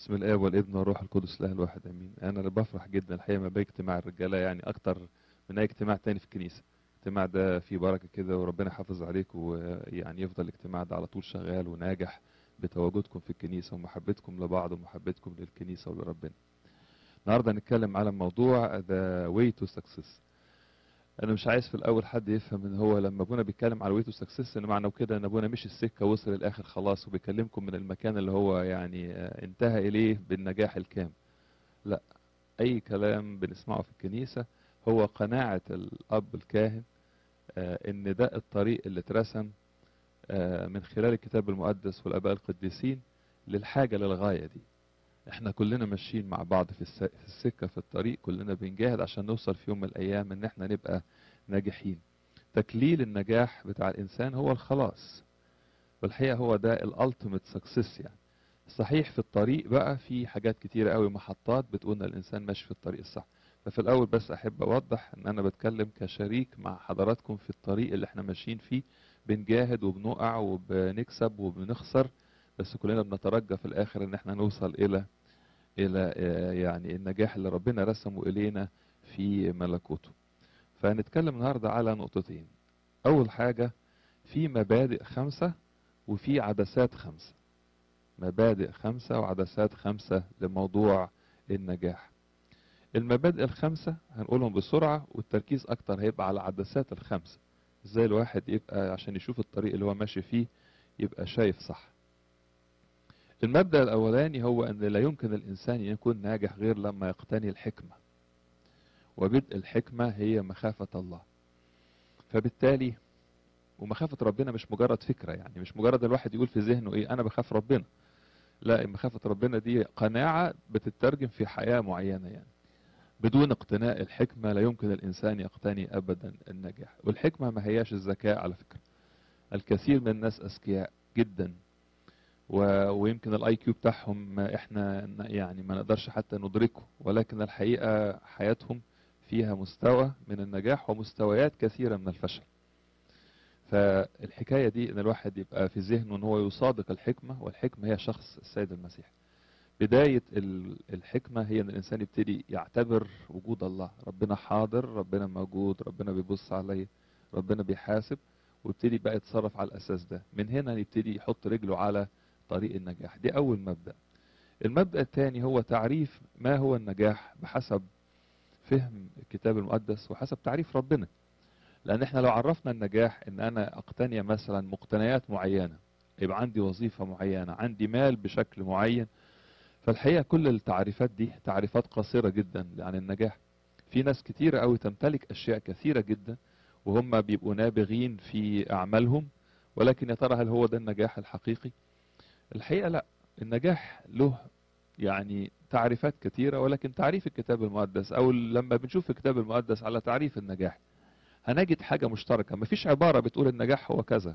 بسم الاب والابن والروح القدس الاله الواحد امين انا اللي بفرح جدا الحقيقه ما باجي اجتماع الرجاله يعني اكتر من اي اجتماع تاني في الكنيسه الاجتماع ده فيه بركه كده وربنا يحافظ عليكم ويعني يفضل الاجتماع ده على طول شغال وناجح بتواجدكم في الكنيسه ومحبتكم لبعض ومحبتكم للكنيسه ولربنا النهارده هنتكلم على موضوع ذا واي تو سكسس انا مش عايز في الاول حد يفهم ان هو لما ابونا بيتكلم على واي تو سكسس ان معنى كده ان ابونا مش السكه وصل الاخر خلاص وبيكلمكم من المكان اللي هو يعني آه، انتهى اليه بالنجاح الكامل لا اي كلام بنسمعه في الكنيسه هو قناعه الاب الكاهن آه، ان ده الطريق اللي اترسم آه، من خلال الكتاب المقدس والاباء القديسين للحاجه للغايه دي احنا كلنا ماشيين مع بعض في الس- في السكه في الطريق كلنا بنجاهد عشان نوصل في يوم من الايام ان احنا نبقى ناجحين تكليل النجاح بتاع الانسان هو الخلاص والحقيقه هو ده الالتيميت سكسس يعني صحيح في الطريق بقى في حاجات كتيرة قوي محطات بتقول ان الانسان ماشي في الطريق الصح ففي الاول بس احب اوضح ان انا بتكلم كشريك مع حضراتكم في الطريق اللي احنا ماشيين فيه بنجاهد وبنقع وبنكسب وبنخسر بس كلنا بنترجى في الاخر ان احنا نوصل الى الى آه، يعني النجاح اللي ربنا رسمه الينا في ملكوته فهنتكلم النهارده على نقطتين اول حاجه في مبادئ خمسه وفي عدسات خمسه مبادئ خمسه وعدسات خمسه لموضوع النجاح المبادئ الخمسه هنقولهم بسرعه والتركيز اكتر هيبقى على العدسات الخمسه ازاي الواحد يبقى عشان يشوف الطريق اللي هو ماشي فيه يبقى شايف صح المبدأ الأولاني هو أن لا يمكن الإنسان يكون ناجح غير لما يقتني الحكمة وبدء الحكمة هي مخافة الله فبالتالي ومخافة ربنا مش مجرد فكرة يعني مش مجرد الواحد يقول في ذهنه إيه أنا بخاف ربنا لا مخافة ربنا دي قناعة بتترجم في حياة معينة يعني بدون اقتناء الحكمة لا يمكن الإنسان يقتني أبدا النجاح والحكمة ما هياش الذكاء على فكرة الكثير من الناس أذكياء جدا و... ويمكن الاي كيو بتاعهم ما احنا ن- يعني ما نقدرش حتى ندركه ولكن الحقيقه حياتهم فيها مستوى من النجاح ومستويات كثيره من الفشل فالحكايه دي ان الواحد يبقى في ذهنه ان هو يصادق الحكمه والحكمه هي شخص السيد المسيح بدايه ال- الحكمه هي ان الانسان يبتدي يعتبر وجود الله ربنا حاضر ربنا موجود ربنا بيبص عليه ربنا بيحاسب ويبتدي بقى يتصرف على الاساس ده من هنا يبتدي يحط رجله على طريق النجاح دي أول مبدأ المبدأ الثاني هو تعريف ما هو النجاح بحسب فهم الكتاب المقدس وحسب تعريف ربنا لأن احنا لو عرفنا النجاح إن أنا أقتني مثلا مقتنيات معينة يبقى عندي وظيفة معينة عندي مال بشكل معين فالحقيقة كل التعريفات دي تعريفات قصيرة جدا عن النجاح في ناس كتيرة قوي تمتلك أشياء كثيرة جدا وهم بيبقوا نابغين في أعمالهم ولكن يا ترى هل هو ده النجاح الحقيقي الحقيقة لا النجاح له يعني تعريفات كثيرة ولكن تعريف الكتاب المقدس أو لما بنشوف الكتاب المقدس على تعريف النجاح هنجد حاجة مشتركة مفيش عبارة بتقول النجاح هو كذا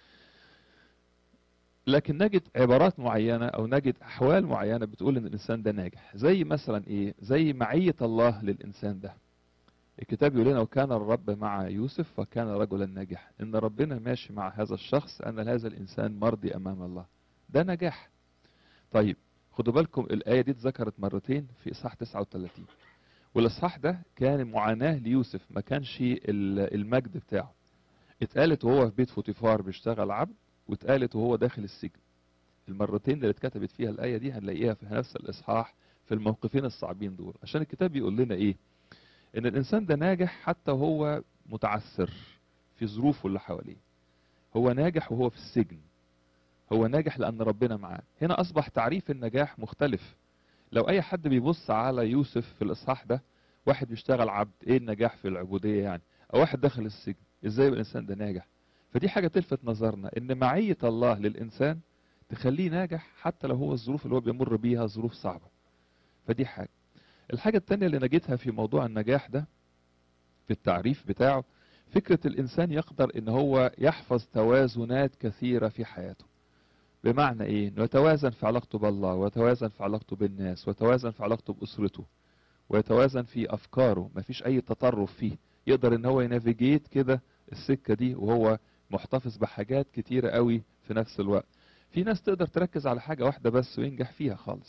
لكن نجد عبارات معينة أو نجد أحوال معينة بتقول إن الإنسان ده ناجح زي مثلا إيه زي معية الله للإنسان ده الكتاب يقول لنا وكان الرب مع يوسف وكان رجلا ناجحا إن ربنا ماشي مع هذا الشخص أن هذا الإنسان مرضي أمام الله ده نجاح طيب خدوا بالكم الآية دي اتذكرت مرتين في إصحاح 39 والإصحاح ده كان معاناة ليوسف ما كانش ال- المجد بتاعه اتقالت وهو في بيت فوتيفار بيشتغل عبد واتقالت وهو داخل السجن المرتين اللي اتكتبت فيها الآية دي هنلاقيها في نفس الإصحاح في الموقفين الصعبين دول عشان الكتاب بيقول لنا إيه إن الإنسان ده ناجح حتى وهو متعثر في ظروفه اللي حواليه هو ناجح وهو في السجن هو ناجح لأن ربنا معاه هنا أصبح تعريف النجاح مختلف لو أي حد بيبص على يوسف في الإصحاح ده واحد بيشتغل عبد إيه النجاح في العبودية يعني أو واحد دخل السجن إزاي يبقى الإنسان ده ناجح فدي حاجة تلفت نظرنا إن معية الله للإنسان تخليه ناجح حتى لو هو الظروف اللي هو بيمر بيها ظروف صعبة فدي حاجة الحاجة التانية اللي نجدها في موضوع النجاح ده في التعريف بتاعه فكرة الإنسان يقدر إن هو يحفظ توازنات كثيرة في حياته بمعنى ايه انه يتوازن في علاقته بالله ويتوازن في علاقته بالناس ويتوازن في علاقته باسرته ويتوازن في افكاره مفيش اي تطرف فيه يقدر ان هو ينافيجيت كده السكه دي وهو محتفظ بحاجات كتيره قوي في نفس الوقت في ناس تقدر تركز على حاجه واحده بس وينجح فيها خالص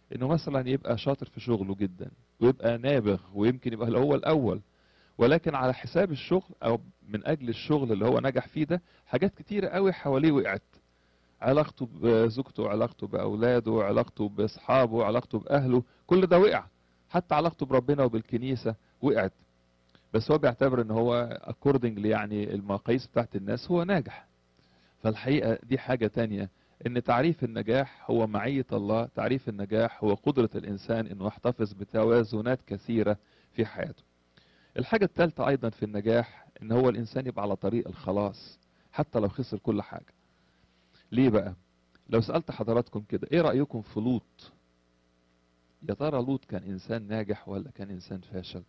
انه مثلا يبقى شاطر في شغله جدا ويبقى نابغ ويمكن يبقى هو الاول ولكن على حساب الشغل او من اجل الشغل اللي هو نجح فيه ده حاجات كتيرة قوي حواليه وقعت علاقته بزوجته علاقته باولاده علاقته باصحابه علاقته باهله كل ده وقع حتى علاقته بربنا وبالكنيسة وقعت بس هو بيعتبر ان هو accordingly يعني المقاييس بتاعت الناس هو ناجح فالحقيقة دي حاجة تانية ان تعريف النجاح هو معية الله تعريف النجاح هو قدرة الانسان انه يحتفظ بتوازنات كثيرة في حياته الحاجة الثالثة ايضا في النجاح ان هو الانسان يبقى على طريق الخلاص حتى لو خسر كل حاجة ليه بقى لو سألت حضراتكم كده ايه رأيكم في لوط يا ترى لوط كان انسان ناجح ولا كان انسان فاشل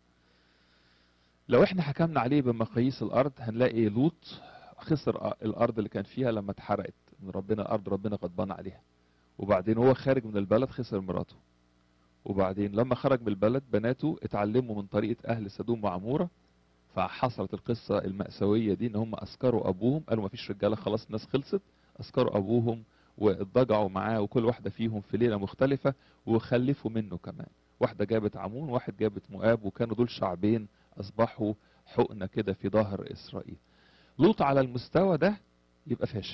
لو احنا حكمنا عليه بمقاييس الارض هنلاقي لوط خسر الارض اللي كان فيها لما اتحرقت من ربنا الارض ربنا غضبان عليها وبعدين هو خارج من البلد خسر مراته وبعدين لما خرج من البلد بناته اتعلموا من طريقة اهل سدوم وعمورة فحصلت القصة المأساوية دي ان هم اسكروا ابوهم قالوا مفيش رجالة خلاص الناس خلصت اسكروا ابوهم واتضجعوا معاه وكل واحدة فيهم في ليلة مختلفة وخلفوا منه كمان واحدة جابت عمون واحد جابت مؤاب وكانوا دول شعبين اصبحوا حقنة كده في ظهر اسرائيل لوط على المستوى ده يبقى فاشل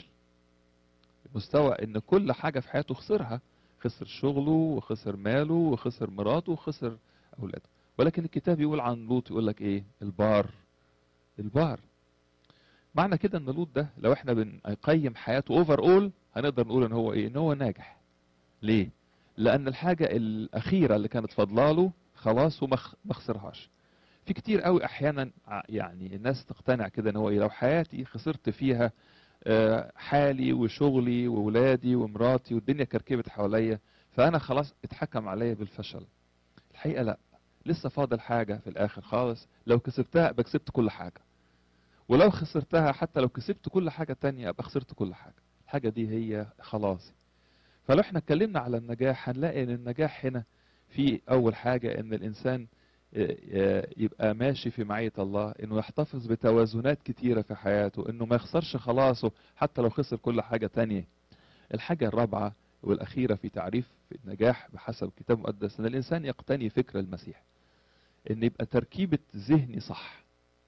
مستوى ان كل حاجة في حياته خسرها خسر شغله وخسر ماله وخسر مراته وخسر اولاده ولكن الكتاب يقول عن لوط يقول لك ايه البار البار معنى كده ان لوط ده لو احنا بنقيم حياته اوفر اول هنقدر نقول ان هو ايه ان هو ناجح ليه لان الحاجة الاخيرة اللي كانت فضلاله خلاص وما خسرهاش في كتير قوي احيانا يعني الناس تقتنع كده ان هو ايه لو حياتي خسرت فيها حالي وشغلي وولادي ومراتي والدنيا كركبت حواليا فانا خلاص اتحكم عليا بالفشل الحقيقه لا لسه فاضل حاجه في الاخر خالص لو كسبتها ابقى كسبت كل حاجه ولو خسرتها حتى لو كسبت كل حاجه تانية ابقى خسرت كل حاجه الحاجه دي هي خلاص فلو احنا اتكلمنا على النجاح هنلاقي ان النجاح هنا في اول حاجه ان الانسان يبقى ماشي في معية الله انه يحتفظ بتوازنات كتيرة في حياته انه ما يخسرش خلاصه حتى لو خسر كل حاجة تانية الحاجة الرابعة والاخيرة في تعريف النجاح بحسب الكتاب المقدس ان الانسان يقتني فكر المسيح ان يبقى تركيبة ذهني صح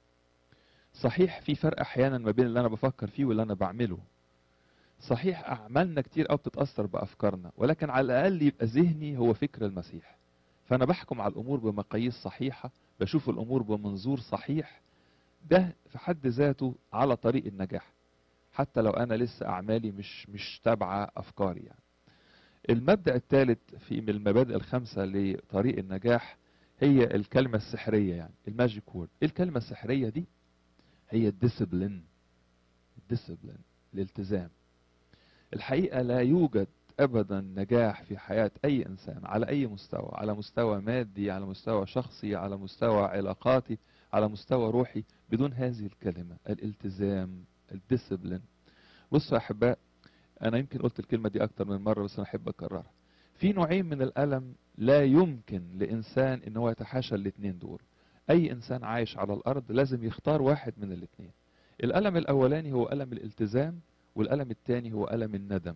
صحيح في فرق احيانا ما بين اللي انا بفكر فيه واللي انا بعمله صحيح اعمالنا كتير قوي بتتاثر بافكارنا ولكن على الاقل يبقى ذهني هو فكر المسيح فانا بحكم على الامور بمقاييس صحيحه بشوف الامور بمنظور صحيح ده في حد ذاته على طريق النجاح حتى لو انا لسه اعمالي مش مش تابعه افكاري يعني المبدا الثالث في من المبادئ الخمسه لطريق النجاح هي الكلمه السحريه يعني الماجيك وورد ايه الكلمه السحريه دي هي الديسيبلين الديسيبلين الالتزام الحقيقه لا يوجد ابدا نجاح في حياه اي انسان على اي مستوى على مستوى مادي على مستوى شخصي على مستوى علاقاتي على مستوى روحي بدون هذه الكلمه الالتزام الديسيبلين بصوا يا احباء انا يمكن قلت الكلمه دي اكتر من مره بس انا احب اكررها في نوعين من الالم لا يمكن لانسان ان هو يتحاشى الاثنين دول اي انسان عايش على الارض لازم يختار واحد من الاثنين الالم الاولاني هو الم الالتزام والالم الثاني هو الم الندم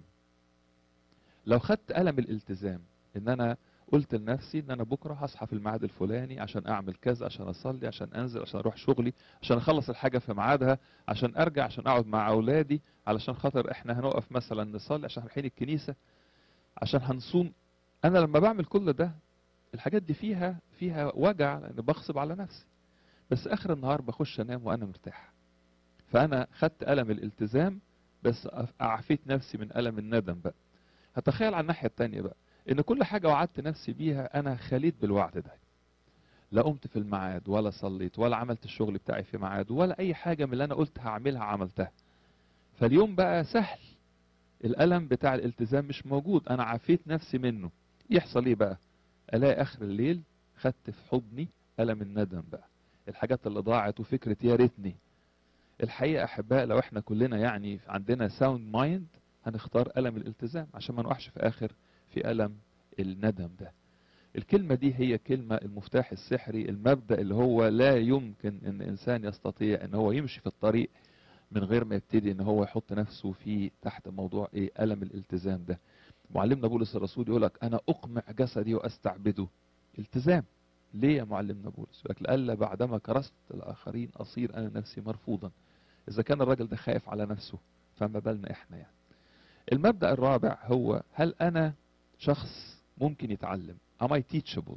لو خدت ألم الالتزام ان انا قلت لنفسي ان انا بكره هصحى في الميعاد الفلاني عشان اعمل كذا عشان اصلي عشان انزل عشان اروح شغلي عشان اخلص الحاجه في ميعادها عشان ارجع عشان اقعد مع اولادي علشان خاطر احنا هنقف مثلا نصلي عشان رايحين الكنيسه عشان هنصوم انا لما بعمل كل ده الحاجات دي فيها فيها وجع لان بغصب على نفسي بس اخر النهار بخش انام وانا مرتاح فانا خدت الم الالتزام بس اعفيت نفسي من الم الندم بقى هتخيل على الناحيه الثانيه بقى ان كل حاجه وعدت نفسي بيها انا خليت بالوعد ده لا قمت في الميعاد ولا صليت ولا عملت الشغل بتاعي في ميعاد ولا اي حاجه من اللي انا قلت هعملها عملتها فاليوم بقى سهل الالم بتاع الالتزام مش موجود انا عافيت نفسي منه يحصل ايه بقى الاقي اخر الليل خدت في حضني الم الندم بقى الحاجات اللي ضاعت وفكره يا ريتني الحقيقه احباء لو احنا كلنا يعني عندنا ساوند مايند هنختار ألم الالتزام عشان ما نوقعش في آخر في ألم الندم ده الكلمة دي هي كلمة المفتاح السحري المبدأ اللي هو لا يمكن ان انسان يستطيع ان هو يمشي في الطريق من غير ما يبتدي ان هو يحط نفسه في تحت موضوع ايه ألم الالتزام ده معلمنا بولس الرسول يقول لك انا اقمع جسدي واستعبده التزام ليه يا معلمنا بولس يقول لك لألا بعدما كرست الاخرين اصير انا نفسي مرفوضا اذا كان الراجل ده خايف على نفسه فما بالنا احنا يعني المبدأ الرابع هو هل انا شخص ممكن يتعلم am I teachable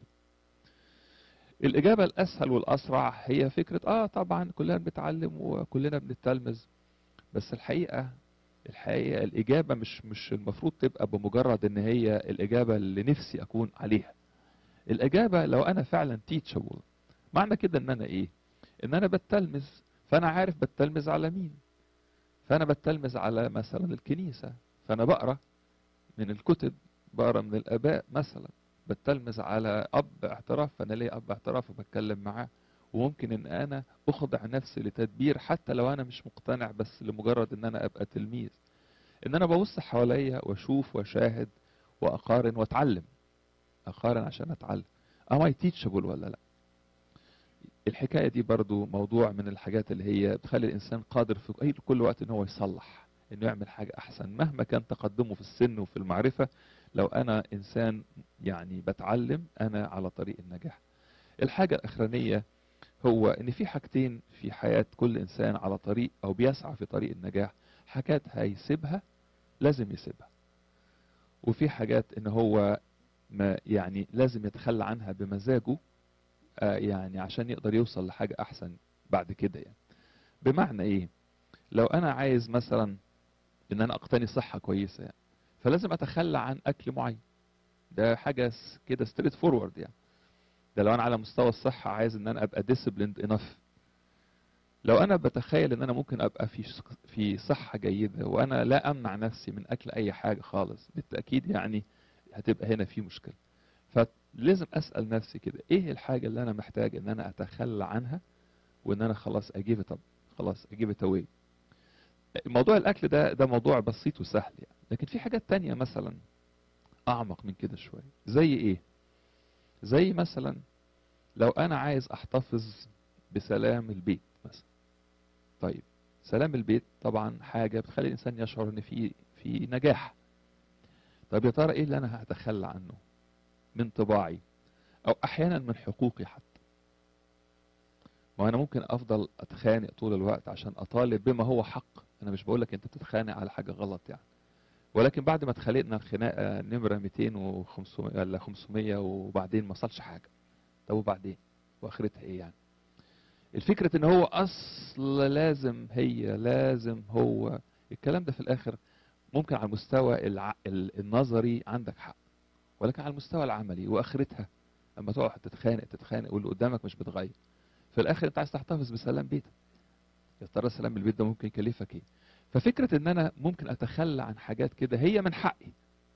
الإجابة الأسهل والأسرع هي فكرة آه طبعا كلنا بنتعلم وكلنا بنتلمذ بس الحقيقة الحقيقة الإجابة مش مش المفروض تبقى بمجرد إن هي الإجابة اللي نفسي أكون عليها الإجابة لو أنا فعلا teachable معنى كده إن أنا إيه؟ إن أنا بتلمذ فأنا عارف بتلمذ على مين فأنا بتلمذ على مثلا الكنيسة فأنا بقرأ من الكتب بقرأ من الآباء مثلا بتلمذ على اب اعتراف فانا ليه اب اعتراف وبتكلم معاه وممكن ان انا اخضع نفسي لتدبير حتى لو انا مش مقتنع بس لمجرد ان انا ابقى تلميذ ان انا ببص حواليا واشوف واشاهد واقارن واتعلم اقارن عشان اتعلم ام اي تيتشابل ولا لا الحكايه دي برضو موضوع من الحاجات اللي هي بتخلي الانسان قادر في اي كل وقت ان هو يصلح انه يعمل حاجه احسن مهما كان تقدمه في السن وفي المعرفه لو انا انسان يعني بتعلم انا على طريق النجاح الحاجة الاخرانية هو ان في حاجتين في حياة كل انسان على طريق او بيسعى في طريق النجاح حاجات هيسيبها لازم يسيبها وفي حاجات ان هو ما يعني لازم يتخلى عنها بمزاجه آه يعني عشان يقدر يوصل لحاجة احسن بعد كده يعني بمعنى ايه لو انا عايز مثلا ان انا اقتني صحة كويسة يعني فلازم اتخلى عن اكل معين ده حاجه كده ستريت فورورد يعني ده لو انا على مستوى الصحه عايز ان انا ابقى ديسيبليند انف لو انا بتخيل ان انا ممكن ابقى في في صحه جيده وانا لا امنع نفسي من اكل اي حاجه خالص بالتاكيد يعني هتبقى هنا في مشكله فلازم اسال نفسي كده ايه الحاجه اللي انا محتاج ان انا اتخلى عنها وان انا خلاص اجيب طب خلاص اجيب اواي موضوع الاكل ده ده موضوع بسيط وسهل يعني لكن في حاجات تانية مثلا اعمق من كده شوية زي ايه زي مثلا لو انا عايز احتفظ بسلام البيت مثلا طيب سلام البيت طبعا حاجة بتخلي الانسان يشعر ان في في نجاح طب يا ترى ايه اللي انا هتخلى عنه من طباعي او احيانا من حقوقي حتى ما انا ممكن افضل اتخانق طول الوقت عشان اطالب بما هو حق انا مش بقول لك انت بتتخانق على حاجه غلط يعني ولكن بعد ما اتخانقنا الخناقه نمره 200 و500 ولا 500 وبعدين ما حصلش حاجه طب وبعدين واخرتها ايه يعني الفكره ان هو اصل لازم هي لازم هو الكلام ده في الاخر ممكن على المستوى الع... النظري عندك حق ولكن على المستوى العملي واخرتها لما تقعد تتخانق تتخانق واللي قدامك مش بتغير في الاخر انت عايز تحتفظ بسلام بيتك يا ترى سلام البيت ده ممكن يكلفك ايه ففكرة ان انا ممكن اتخلى عن حاجات كده هي من حقي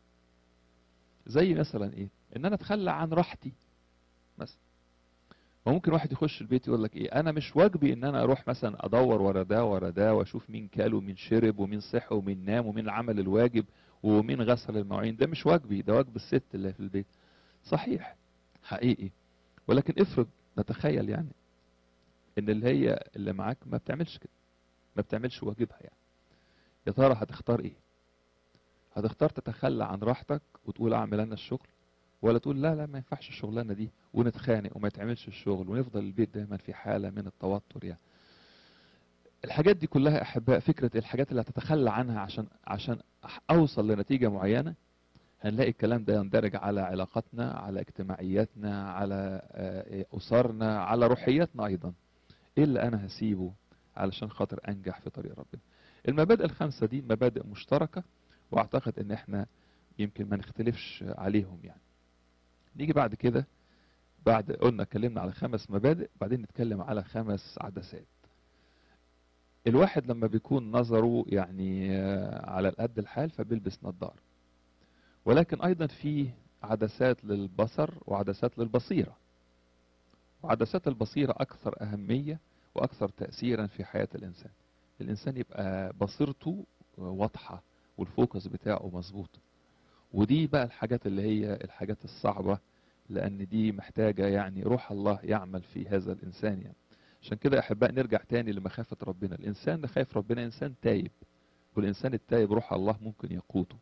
زي مثلا ايه ان انا اتخلى عن راحتي مثلا وممكن واحد يخش البيت يقول لك ايه انا مش واجبي ان انا اروح مثلا ادور ورا ده ورا ده واشوف مين كل ومين شرب ومين صح ومين نام ومين عمل الواجب ومين غسل المواعين ده مش واجبي ده واجب الست اللي في البيت صحيح حقيقي ولكن افرض نتخيل يعني ان اللي هي اللي معاك ما بتعملش كده ما بتعملش واجبها يعني يا ترى هتختار ايه هتختار تتخلى عن راحتك وتقول اعمل انا الشغل ولا تقول لا لا ما ينفعش الشغلانه دي ونتخانق وما يتعملش الشغل ونفضل البيت دايما في حاله من التوتر يعني الحاجات دي كلها احباء فكره الحاجات اللي هتتخلى عنها عشان عشان اوصل لنتيجه معينه هنلاقي الكلام ده يندرج على علاقاتنا على اجتماعياتنا على اسرنا على روحياتنا ايضا ايه اللي انا هسيبه علشان خاطر انجح في طريق ربنا المبادئ الخمسه دي مبادئ مشتركه واعتقد ان احنا يمكن ما نختلفش عليهم يعني نيجي بعد كده بعد قلنا اتكلمنا على خمس مبادئ بعدين نتكلم على خمس عدسات الواحد لما بيكون نظره يعني على القد الحال فبيلبس نظارة ولكن ايضا في عدسات للبصر وعدسات للبصيرة وعدسات البصيرة اكثر اهمية واكثر تأثيرا في حياة الانسان الانسان يبقى بصيرته واضحة والفوكس بتاعه مظبوط ودي بقى الحاجات اللي هي الحاجات الصعبة لان دي محتاجة يعني روح الله يعمل في هذا الانسان يعني عشان كده يا احباء نرجع تاني لمخافة ربنا الانسان اللي خايف ربنا انسان تايب والانسان التايب روح الله ممكن يقوته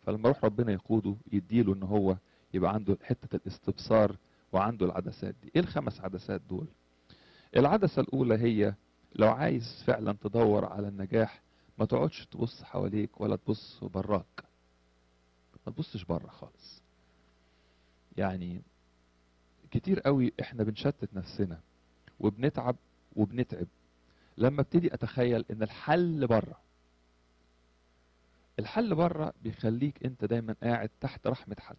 فلما يروح ربنا يقوده يديله ان هو يبقى عنده حته الاستبصار وعنده العدسات دي ايه الخمس عدسات دول العدسه الاولى هي لو عايز فعلا تدور على النجاح ما تقعدش تبص حواليك ولا تبص براك ما تبصش بره خالص يعني كتير قوي احنا بنشتت نفسنا وبنتعب وبنتعب لما ابتدي اتخيل ان الحل بره الحل بره بيخليك انت دايما قاعد تحت رحمة حد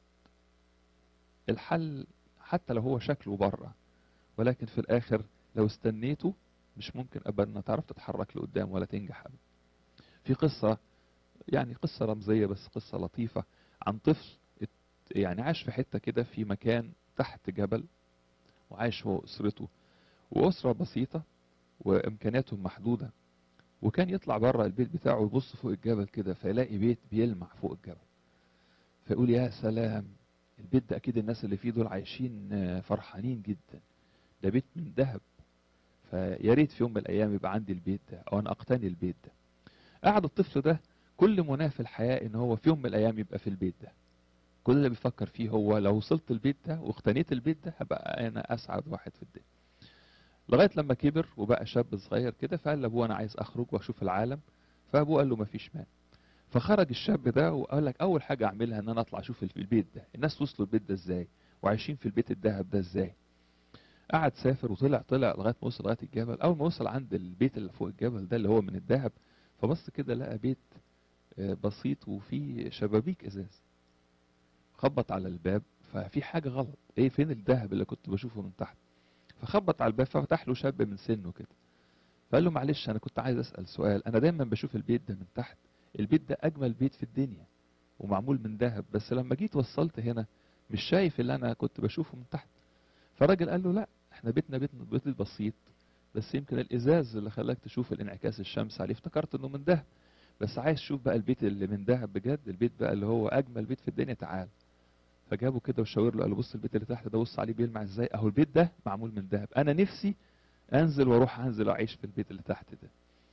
الحل حتى لو هو شكله بره ولكن في الاخر لو استنيته مش ممكن ابدا تعرف تتحرك لقدام ولا تنجح ابدا في قصة يعني قصة رمزية بس قصة لطيفة عن طفل يعني عاش في حتة كده في مكان تحت جبل وعايش هو وأسرته وأسرة بسيطة وإمكانياتهم محدودة وكان يطلع بره البيت بتاعه يبص فوق الجبل كده فيلاقي بيت بيلمع فوق الجبل فيقول يا سلام البيت ده أكيد الناس اللي فيه دول عايشين فرحانين جدا ده بيت من ذهب فيا ريت في يوم من الأيام يبقى عندي البيت ده أو أنا أقتني البيت ده قعد الطفل ده كل مناه في الحياة إن هو في يوم من الأيام يبقى في البيت ده كل اللي بيفكر فيه هو لو وصلت البيت ده واقتنيت البيت ده هبقى انا اسعد واحد في الدنيا لغايه لما كبر وبقى شاب صغير كده فقال لابوه انا عايز اخرج واشوف العالم فابوه قال له مفيش مانع فخرج الشاب ده وقال لك اول حاجه اعملها ان انا اطلع اشوف البيت ده الناس وصلوا البيت ده ازاي وعايشين في البيت الذهب ده ازاي قعد سافر وطلع طلع لغايه ما وصل لغايه الجبل اول ما وصل عند البيت اللي فوق الجبل ده اللي هو من الذهب فبص كده لقى بيت بسيط وفيه شبابيك ازاز خبط على الباب ففي حاجة غلط ايه فين الذهب اللي كنت بشوفه من تحت فخبط على الباب ففتح له شاب من سنه كده فقال له معلش انا كنت عايز اسأل سؤال انا دايما بشوف البيت ده من تحت البيت ده اجمل بيت في الدنيا ومعمول من ذهب بس لما جيت وصلت هنا مش شايف اللي انا كنت بشوفه من تحت فالراجل قال له لا احنا بيتنا بيت بيت بسيط بس يمكن الازاز اللي خلاك تشوف الانعكاس الشمس عليه افتكرت انه من ذهب بس عايز تشوف بقى البيت اللي من ذهب بجد البيت بقى اللي هو اجمل بيت في الدنيا تعال فجابه كده وشاور له قال له بص البيت اللي تحت ده بص عليه بيلمع ازاي اهو البيت ده معمول من ذهب انا نفسي انزل واروح انزل واعيش في البيت اللي تحت ده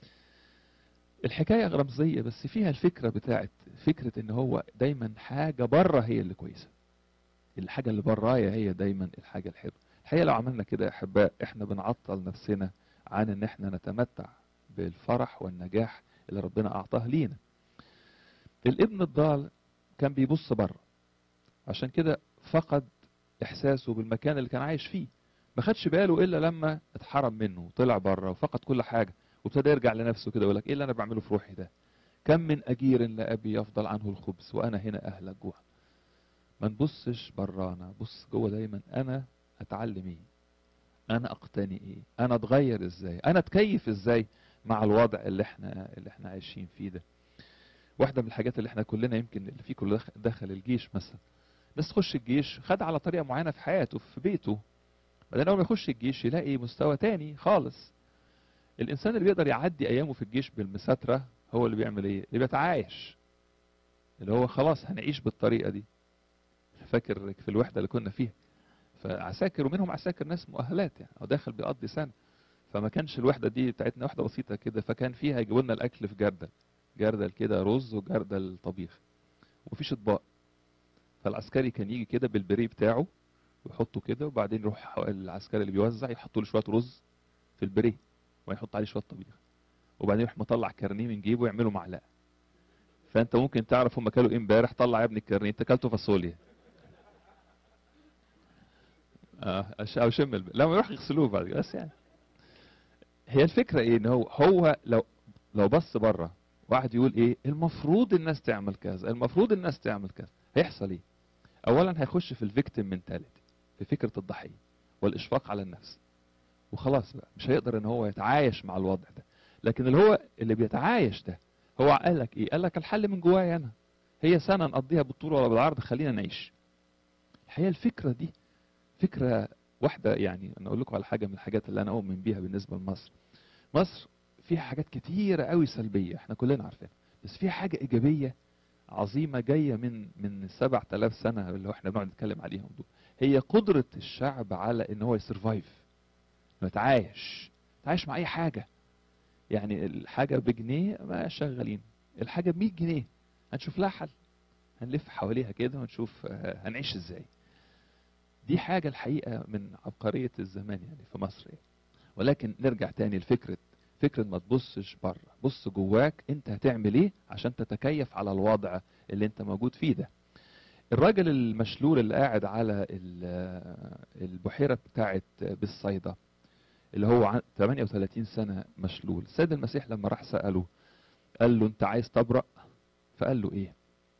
الحكايه رمزيه بس فيها الفكره بتاعت فكره ان هو دايما حاجه بره هي اللي كويسه الحاجه اللي برايا هي دايما الحاجه الحلوه الحقيقه لو عملنا كده يا احباء احنا بنعطل نفسنا عن ان احنا نتمتع بالفرح والنجاح اللي ربنا اعطاه لينا الابن الضال كان بيبص بره عشان كده فقد احساسه بالمكان اللي كان عايش فيه ما خدش باله الا لما اتحرم منه وطلع بره وفقد كل حاجه وابتدى يرجع لنفسه كده يقول لك ايه اللي انا بعمله في روحي ده كم من اجير لابي يفضل عنه الخبز وانا هنا اهلك جوع ما نبصش برانا بص جوه دايما انا اتعلم ايه انا اقتني ايه انا اتغير ازاي انا اتكيف ازاي مع الوضع اللي احنا اللي احنا عايشين فيه ده واحده من الحاجات اللي احنا كلنا يمكن اللي فيه كله دخل الجيش مثلا بس تخش الجيش خد على طريقه معينه في حياته في بيته بعدين اول ما يخش الجيش يلاقي مستوى تاني خالص الانسان اللي بيقدر يعدي ايامه في الجيش بالمساتره هو اللي بيعمل ايه اللي بيتعايش اللي هو خلاص هنعيش بالطريقه دي فاكر في الوحده اللي كنا فيها فعساكر ومنهم عساكر ناس مؤهلات يعني او داخل بيقضي سنه فما كانش الوحده دي بتاعتنا وحده بسيطه كده فكان فيها يجيبوا لنا الاكل في جردل جردل كده رز وجردل طبيخ ومفيش اطباق فالعسكري كان يجي كده بالبري بتاعه ويحطه كده وبعدين يروح العسكري اللي بيوزع يحط له شويه رز في البري ويحط عليه شويه طبيخ وبعدين يروح مطلع كارنيه من جيبه ويعمله معلقه فانت ممكن تعرف هم كلوا ايه امبارح طلع يا ابني الكارنيه انت اكلته فاصوليا اه او شم الب... لا ما يروح يغسلوه بعد بس يعني هي الفكره ايه ان هو هو لو لو بص بره واحد يقول ايه المفروض الناس تعمل كذا المفروض الناس تعمل كذا هيحصل ايه اولا هيخش في الفيكتيم منتاليتي في فكره الضحيه والاشفاق على النفس وخلاص بقى مش هيقدر ان هو يتعايش مع الوضع ده لكن اللي هو اللي بيتعايش ده هو قال لك ايه قال لك الحل من جوايا انا هي سنه نقضيها بالطول ولا بالعرض خلينا نعيش الحقيقه الفكره دي فكره واحده يعني انا اقول لكم على حاجه من الحاجات اللي انا اؤمن بيها بالنسبه لمصر مصر فيها حاجات كتيره قوي سلبيه احنا كلنا عارفينها بس فيها حاجه ايجابيه عظيمه جايه من من 7000 سنه اللي احنا بنقعد نتكلم عليهم دول هي قدره الشعب على ان هو يسرفايف انه يتعايش يتعايش مع اي حاجه يعني الحاجه بجنيه ما شغالين الحاجه ب 100 جنيه هنشوف لها حل هنلف حواليها كده ونشوف آه، هنعيش ازاي دي حاجة الحقيقة من عبقرية الزمان يعني في مصر يعني. ولكن نرجع تاني لفكرة فكرة ما تبصش بره بص جواك انت هتعمل ايه عشان تتكيف على الوضع اللي انت موجود فيه ده الراجل المشلول اللي قاعد على ال- البحيرة بتاعت بالصيدا اللي هو عن- 38 سنة مشلول السيد المسيح لما راح سأله قال له انت عايز تبرأ فقال له ايه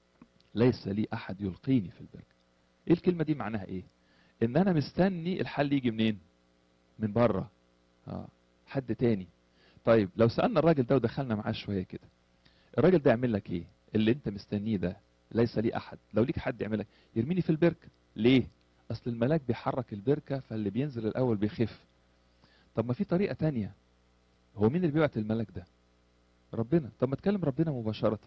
ليس لي احد يلقيني في البركة ايه الكلمة دي معناها ايه ان انا مستني الحل يجي منين من بره اه حد تاني طيب لو سألنا الراجل ده ودخلنا معاه شوية كده الراجل ده يعمل لك ايه اللي انت مستنيه ده ليس لي احد لو ليك حد يعمل لك يرميني في البركة ليه اصل الملاك بيحرك البركة فاللي بينزل الاول بيخف طب ما في طريقة تانية هو مين اللي بيبعت الملاك ده ربنا طب ما تكلم ربنا مباشرة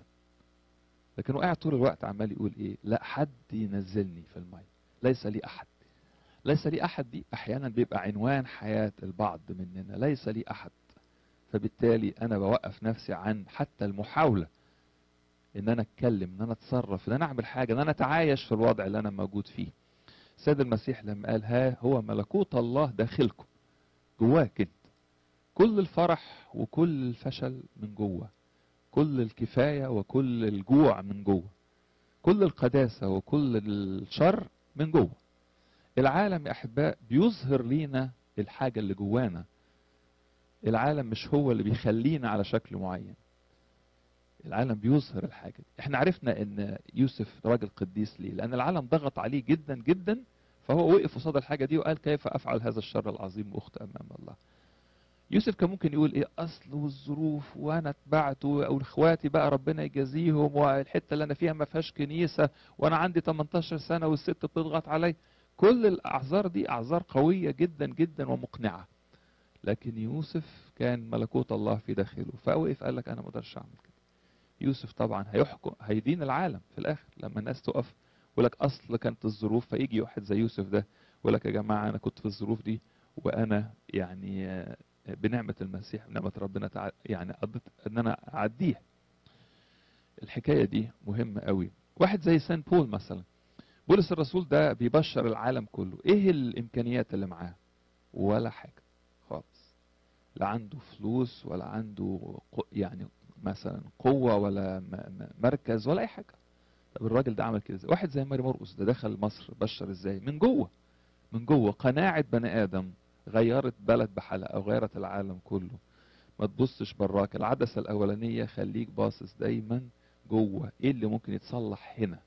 لكن هو قاعد طول الوقت عمال يقول ايه لا حد ينزلني في المية ليس لي احد ليس لي احد دي احيانا بيبقى عنوان حياة البعض مننا ليس لي احد فبالتالي انا بوقف نفسي عن حتى المحاولة ان انا اتكلم ان انا اتصرف ان انا اعمل حاجة ان انا اتعايش في الوضع اللي انا موجود فيه السيد المسيح لما قال ها هو ملكوت الله داخلكم جواك انت كل الفرح وكل الفشل من جوه كل الكفاية وكل الجوع من جوه كل القداسة وكل الشر من جوه العالم يا أحباء بيظهر لينا الحاجة اللي جوانا العالم مش هو اللي بيخلينا على شكل معين العالم بيظهر الحاجة دي احنا عرفنا ان يوسف راجل قديس ليه لان العالم ضغط عليه جدا جدا فهو وقف قصاد الحاجة دي وقال كيف افعل هذا الشر العظيم واخت امام الله يوسف كان ممكن يقول ايه اصل والظروف وانا اتبعت او اخواتي بقى ربنا يجازيهم والحته اللي انا فيها ما فيهاش كنيسه وانا عندي 18 سنه والست بتضغط علي كل الاعذار دي اعذار قويه جدا جدا ومقنعه لكن يوسف كان ملكوت الله في داخله فوقف قال لك انا ما اقدرش اعمل كده يوسف طبعا هيحكم هيدين العالم في الاخر لما الناس تقف يقول لك اصل كانت الظروف فيجي واحد زي يوسف ده يقول لك يا جماعه انا كنت في الظروف دي وانا يعني آه، بنعمة المسيح بنعمة ربنا تع... يعني قضيت ان انا اعديها الحكاية دي مهمة قوي واحد زي سان بول مثلا بولس الرسول ده بيبشر العالم كله ايه الامكانيات اللي معاه ولا حاجة خالص لا عنده فلوس ولا عنده ق- يعني مثلا قوة ولا م- م- مركز ولا اي حاجة طب الراجل ده عمل كده ازاي واحد زي ماري مرقس ده دخل مصر بشر ازاي من جوه من جوه قناعة بني ادم غيرت بلد بحالها او غيرت العالم كله ما تبصش براك العدسة الاولانية خليك باصص دايما جوه ايه اللي ممكن يتصلح هنا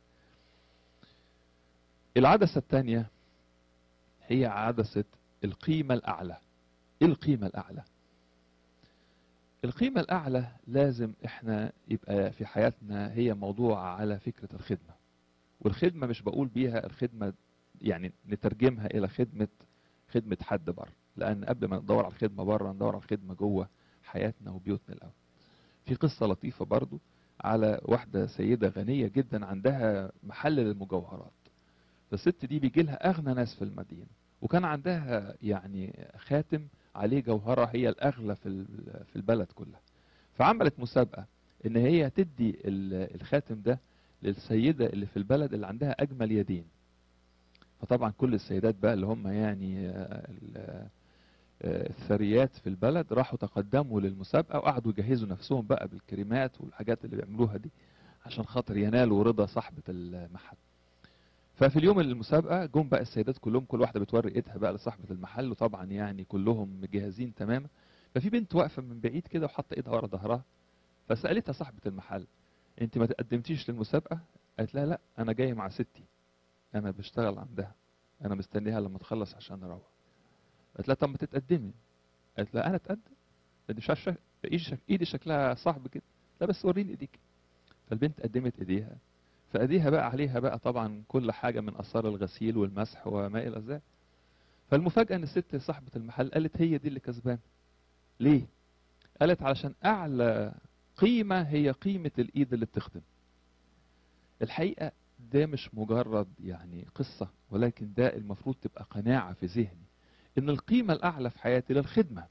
العدسة الثانية هي عدسة القيمة الاعلى ايه القيمة الاعلى القيمة الاعلى لازم احنا يبقى في حياتنا هي موضوع على فكرة الخدمة والخدمة مش بقول بيها الخدمة يعني نترجمها الى خدمة خدمة حد بره لأن قبل ما ندور على الخدمة بره ندور على الخدمة جوه حياتنا وبيوتنا الأول في قصة لطيفة برضو على واحدة سيدة غنية جدا عندها محل للمجوهرات فالست دي بيجي لها أغنى ناس في المدينة وكان عندها يعني خاتم عليه جوهرة هي الأغلى في ال- في البلد كلها فعملت مسابقة إن هي تدي ال- الخاتم ده للسيدة اللي في البلد اللي عندها أجمل يدين فطبعا كل السيدات بقى اللي هم يعني آه، ال- آه، الثريات في البلد راحوا تقدموا للمسابقة وقعدوا يجهزوا نفسهم بقى بالكريمات والحاجات اللي بيعملوها دي عشان خاطر ينالوا رضا صاحبة المحل ففي اليوم المسابقة جم بقى السيدات كلهم كل واحدة بتوري ايدها بقى لصاحبة المحل وطبعا يعني كلهم مجهزين تماما ففي بنت واقفة من بعيد كده وحاطة ايدها ورا ظهرها فسألتها صاحبة المحل انت ما تقدمتيش للمسابقة قالت لها لا انا جاي مع ستي انا بشتغل عندها انا مستنيها لما تخلص عشان اروح قالت لها طب ما تتقدمي قالت لها انا اتقدم انت مش عارف شك... ايدي, شك... ايدي شكلها صعب كده لا بس وريني ايديك فالبنت قدمت ايديها فايديها بقى عليها بقى طبعا كل حاجه من اثار الغسيل والمسح وما الى ذلك فالمفاجاه ان الست صاحبه المحل قالت هي دي اللي كسبان ليه قالت علشان اعلى قيمه هي قيمه الايد اللي بتخدم الحقيقه ده مش مجرد يعني قصه ولكن ده المفروض تبقى قناعه في ذهني ان القيمه الاعلى في حياتي للخدمه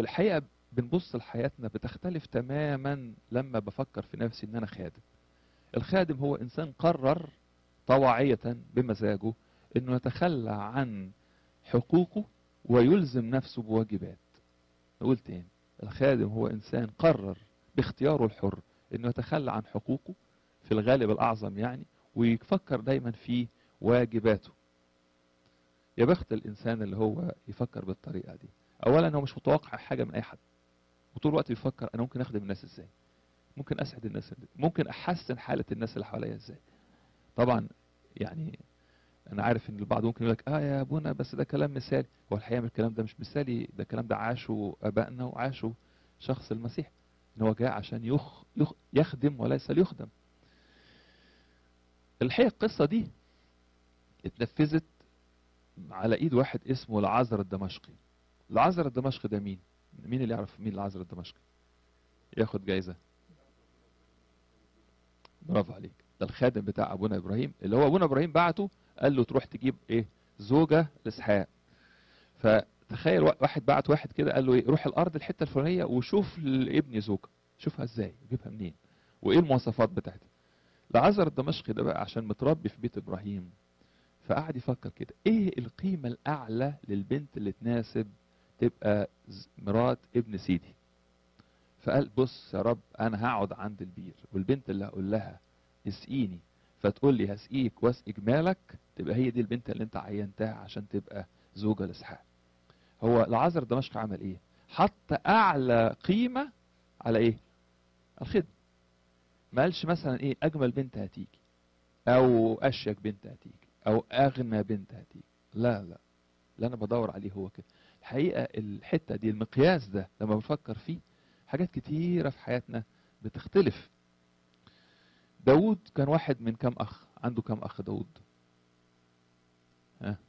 والحقيقه بنبص لحياتنا بتختلف تماما لما بفكر في نفسي ان انا خادم الخادم هو انسان قرر طواعية بمزاجه انه يتخلى عن حقوقه ويلزم نفسه بواجبات نقول تاني الخادم هو انسان قرر باختياره الحر انه يتخلى عن حقوقه في الغالب الاعظم يعني ويفكر دايما في واجباته يا بخت الانسان اللي هو يفكر بالطريقه دي اولا هو مش متوقع حاجه من اي حد وطول الوقت بيفكر انا ممكن اخدم الناس ازاي ممكن اسعد الناس ازاي ممكن احسن حاله الناس اللي حواليا ازاي طبعا يعني انا عارف ان البعض ممكن يقول لك اه يا ابونا بس ده كلام مثالي هو الحقيقه الكلام ده مش مثالي ده الكلام ده عاشوا ابائنا وعاشوا شخص المسيح ان هو جاء عشان يخ يخ يخدم وليس ليخدم الحقيقه القصه دي اتنفذت على ايد واحد اسمه العذر الدمشقي العذر الدمشقي ده مين مين اللي يعرف مين العذر الدمشقي ياخد جايزه برافو عليك ده الخادم بتاع ابونا ابراهيم اللي هو ابونا ابراهيم بعته قال له تروح تجيب ايه زوجه لاسحاق فتخيل واحد بعت واحد كده قال له ايه روح الارض الحته الفلانيه وشوف لابني زوجه شوفها ازاي يجيبها منين وايه المواصفات بتاعتها العذر الدمشقي ده بقى عشان متربي في بيت ابراهيم فقعد يفكر كده ايه القيمه الاعلى للبنت اللي تناسب تبقى مرات ابن سيدي فقال بص يا رب انا هقعد عند البير والبنت اللي هقول لها اسقيني فتقول لي هسقيك واسقي جمالك تبقى هي دي البنت اللي انت عينتها عشان تبقى زوجة لاسحاق هو العذر دمشق عمل ايه حط اعلى قيمة على ايه الخدمة ما قالش مثلا ايه اجمل بنت هتيجي او اشيك بنت هتيجي او اغنى بنت هتيجي لا لا اللي انا بدور عليه هو كده الحقيقة الحتة دي المقياس ده لما بفكر فيه حاجات كتيرة في حياتنا بتختلف داود كان واحد من كم أخ عنده كم أخ داود ها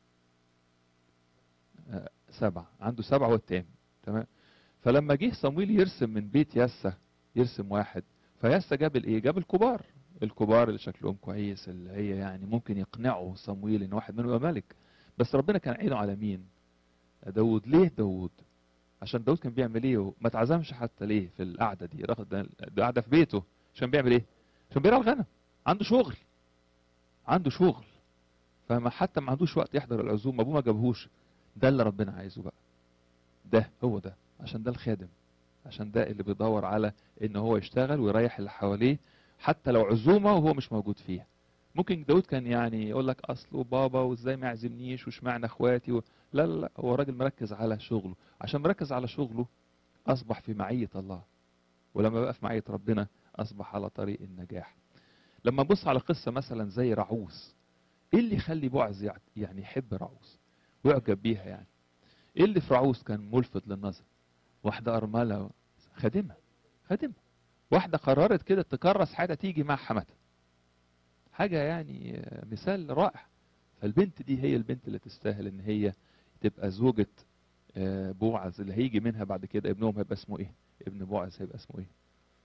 آه. سبعة عنده سبعة والتام تمام فلما جه صمويل يرسم من بيت يسا يرسم واحد فيسا جاب الايه جاب الكبار الكبار اللي شكلهم كويس اللي هي يعني ممكن يقنعوا صمويل ان واحد منهم يبقى ملك بس ربنا كان عينه على مين داود ليه داود عشان داود كان بيعمل ايه ما اتعزمش حتى ليه في القعده دي رغم ده قاعده في بيته عشان بيعمل ايه عشان بيرعى الغنم عنده شغل عنده شغل فما حتى ما عندوش وقت يحضر العزومه ابوه ما جابهوش ده اللي ربنا عايزه بقى ده هو ده عشان ده الخادم عشان ده اللي بيدور على ان هو يشتغل ويريح اللي حواليه حتى لو عزومه وهو مش موجود فيها ممكن داود كان يعني يقول لك اصله بابا وازاي ما يعزمنيش واشمعنى اخواتي و... لا لا لا هو راجل مركز على شغله عشان مركز على شغله اصبح في معيه الله ولما بقى في معيه ربنا اصبح على طريق النجاح لما نبص على قصه مثلا زي رعوس ايه اللي يخلي بوعز يعني يحب رعوس ويعجب بيها يعني ايه اللي في رعوس كان ملفت للنظر واحده ارمله خادمه خادمه واحده قررت كده تكرس حاجه تيجي مع حماتها حاجه يعني مثال رائع فالبنت دي هي البنت اللي تستاهل ان هي تبقى زوجة بوعز اللي هيجي منها بعد كده ابنهم هيبقى اسمه ايه ابن بوعز هيبقى اسمه ايه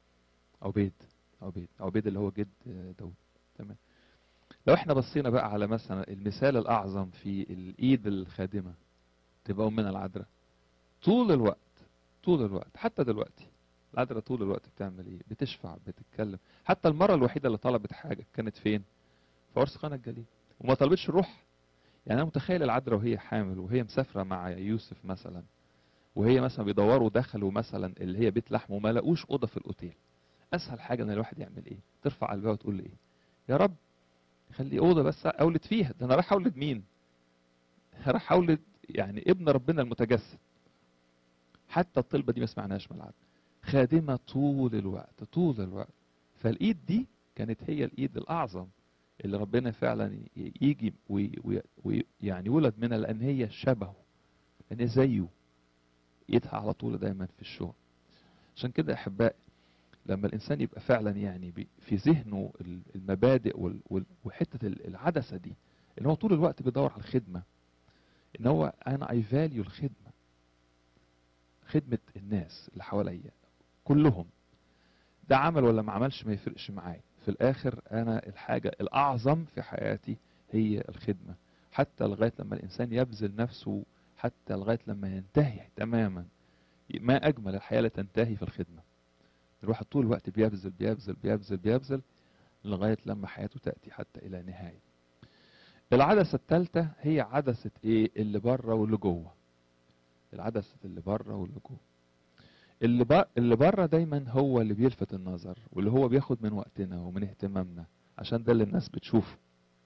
عبيد عبيد عبيد اللي هو جد داود تمام لو احنا بصينا بقى على مثلا المثال الاعظم في الايد الخادمه تبقى امنا العذراء طول الوقت طول الوقت حتى دلوقتي العذراء طول الوقت بتعمل ايه بتشفع بتتكلم حتى المره الوحيده اللي طلبت حاجه كانت فين في عرس قنا الجليل وما طلبتش الروح يعني انا متخيل العذراء وهي حامل وهي مسافره مع يوسف مثلا وهي مثلا بيدوروا دخلوا مثلا اللي هي بيت لحم وما لقوش اوضه في الاوتيل اسهل حاجه ان الواحد يعمل ايه ترفع قلبها وتقول لي ايه يا رب خلي اوضه بس اولد فيها ده انا رايح اولد مين رايح اولد يعني ابن ربنا المتجسد حتى الطلبه دي ما سمعناش من العدل خادمه طول الوقت طول الوقت فالايد دي كانت هي الايد الاعظم اللي ربنا فعلا يجي ويعني ولد منها لان هي شبهه لان هي زيه ايدها على طول دايما في الشغل عشان كده احبائي لما الانسان يبقى فعلا يعني في ذهنه المبادئ وحته العدسه دي ان هو طول الوقت بيدور على الخدمه ان هو انا اي فاليو الخدمه خدمه الناس اللي حواليا كلهم ده عمل ولا ما عملش ما يفرقش معايا في الاخر انا الحاجه الاعظم في حياتي هي الخدمه حتى لغايه لما الانسان يبذل نفسه حتى لغايه لما ينتهي تماما ما اجمل الحياه لا تنتهي في الخدمه الواحد طول الوقت بيبذل بيبذل بيبذل بيبذل لغاية لما حياته تأتي حتى إلى نهاية العدسة الثالثة هي عدسة إيه اللي بره واللي جوه العدسة اللي بره واللي جوه اللي, ب... اللي بره دايما هو اللي بيلفت النظر واللي هو بياخد من وقتنا ومن اهتمامنا عشان ده اللي الناس بتشوفه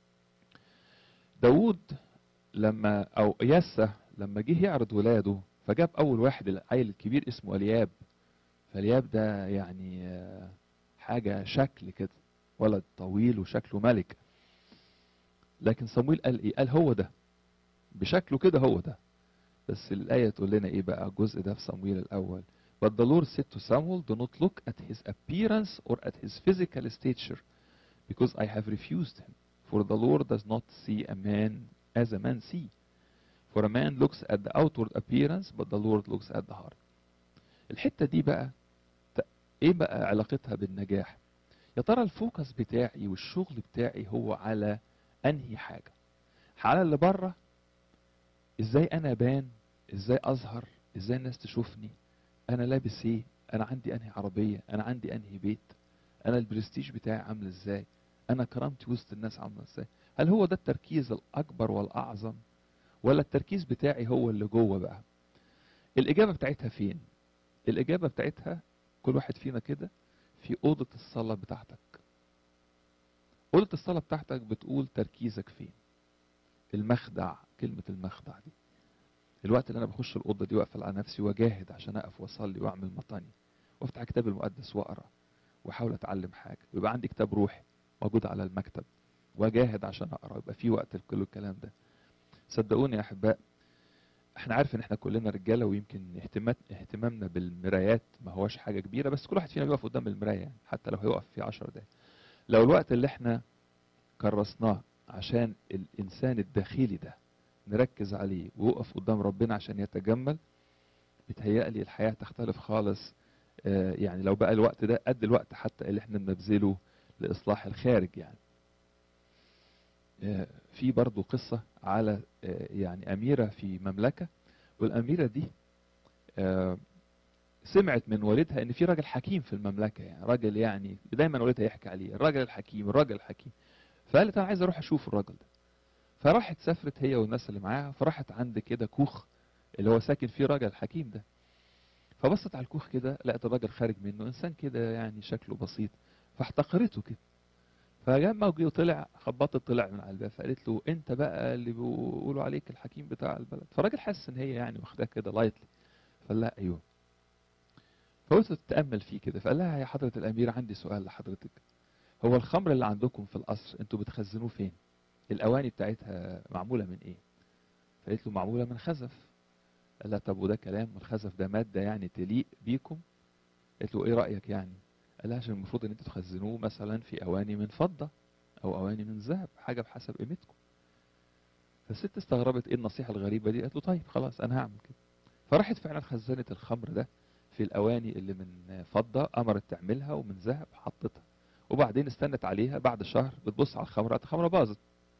داود لما او يسى لما جه يعرض ولاده فجاب اول واحد العيل الكبير اسمه الياب فالياب ده يعني آه، حاجة شكل كده ولد طويل وشكله ملك لكن صمويل قال ايه قال هو ده بشكله كده هو ده بس الآية تقول لنا ايه بقى الجزء ده في صمويل الأول But the Lord said to Samuel, Do not look at his appearance or at his physical stature, because I have refused him. For the Lord does not see a man as a man see. For a man looks at the outward appearance, but the Lord looks at the heart. الحتة دي بقى ت- ايه بقى علاقتها بالنجاح؟ يا ترى الفوكس بتاعي والشغل بتاعي هو على انهي حاجة؟ على اللي بره ازاي انا ابان ازاي اظهر ازاي الناس تشوفني انا لابس ايه انا عندي انهي عربيه انا عندي انهي بيت انا البرستيج بتاعي عامل ازاي انا كرامتي وسط الناس عامله ازاي هل هو ده التركيز الاكبر والاعظم ولا التركيز بتاعي هو اللي جوه بقى الاجابه بتاعتها فين الاجابه بتاعتها كل واحد فينا كده في اوضه الصلاه بتاعتك اوضه الصلاه بتاعتك بتقول تركيزك فين المخدع كلمه المخدع دي الوقت اللي انا بخش الاوضه دي واقفل على نفسي واجاهد عشان اقف واصلي واعمل مطاني وافتح الكتاب المقدس واقرا واحاول اتعلم حاجه ويبقى عندي كتاب روحي موجود على المكتب واجاهد عشان اقرا يبقى في وقت لكل الكلام ده صدقوني يا احباء احنا عارف ان احنا كلنا رجاله ويمكن اهتمام اهتمامنا بالمرايات ما هوش حاجه كبيره بس كل واحد فينا بيقف قدام المرايه يعني حتى لو هيقف في 10 دقايق لو الوقت اللي احنا كرسناه عشان الانسان الداخلي ده نركز عليه ويقف قدام ربنا عشان يتجمل بيتهيألي الحياة تختلف خالص آه، يعني لو بقى الوقت ده قد الوقت حتى اللي احنا بنبذله لإصلاح الخارج يعني آه، في برضو قصة على آه، يعني أميرة في مملكة والأميرة دي آه، سمعت من والدها ان في راجل حكيم في المملكة يعني راجل يعني دايما والدها يحكي عليه الراجل الحكيم الراجل الحكيم فقالت انا عايز اروح اشوف الراجل ده فراحت سافرت هي والناس اللي معاها فراحت عند كده كوخ اللي هو ساكن فيه راجل الحكيم ده فبصت على الكوخ كده لقت الراجل خارج منه انسان كده يعني شكله بسيط فاحتقرته كده فلما جه طلع خبطت طلع من على الباب فقالت له انت بقى اللي بيقولوا عليك الحكيم بتاع البلد فالراجل حس ان هي يعني واخداه كده لايتلي فقال لها ايوه فقلت تتامل فيه كده فقال لها يا حضره الامير عندي سؤال لحضرتك هو الخمر اللي عندكم في القصر انتوا بتخزنوه فين الاواني بتاعتها معموله من ايه فقالت له معموله من خزف قال لها طب وده كلام الخزف ده ماده يعني تليق بيكم قالت له ايه رايك يعني قال لها عشان المفروض ان انتوا تخزنوه مثلا في اواني من فضه او اواني من ذهب حاجه بحسب قيمتكم فالست استغربت ايه النصيحه الغريبه دي قالت له طيب خلاص انا هعمل كده فراحت فعلا خزنت الخمر ده في الاواني اللي من فضه امرت تعملها ومن ذهب حطتها وبعدين استنت عليها بعد شهر بتبص على الخمره لقت الخمره باظت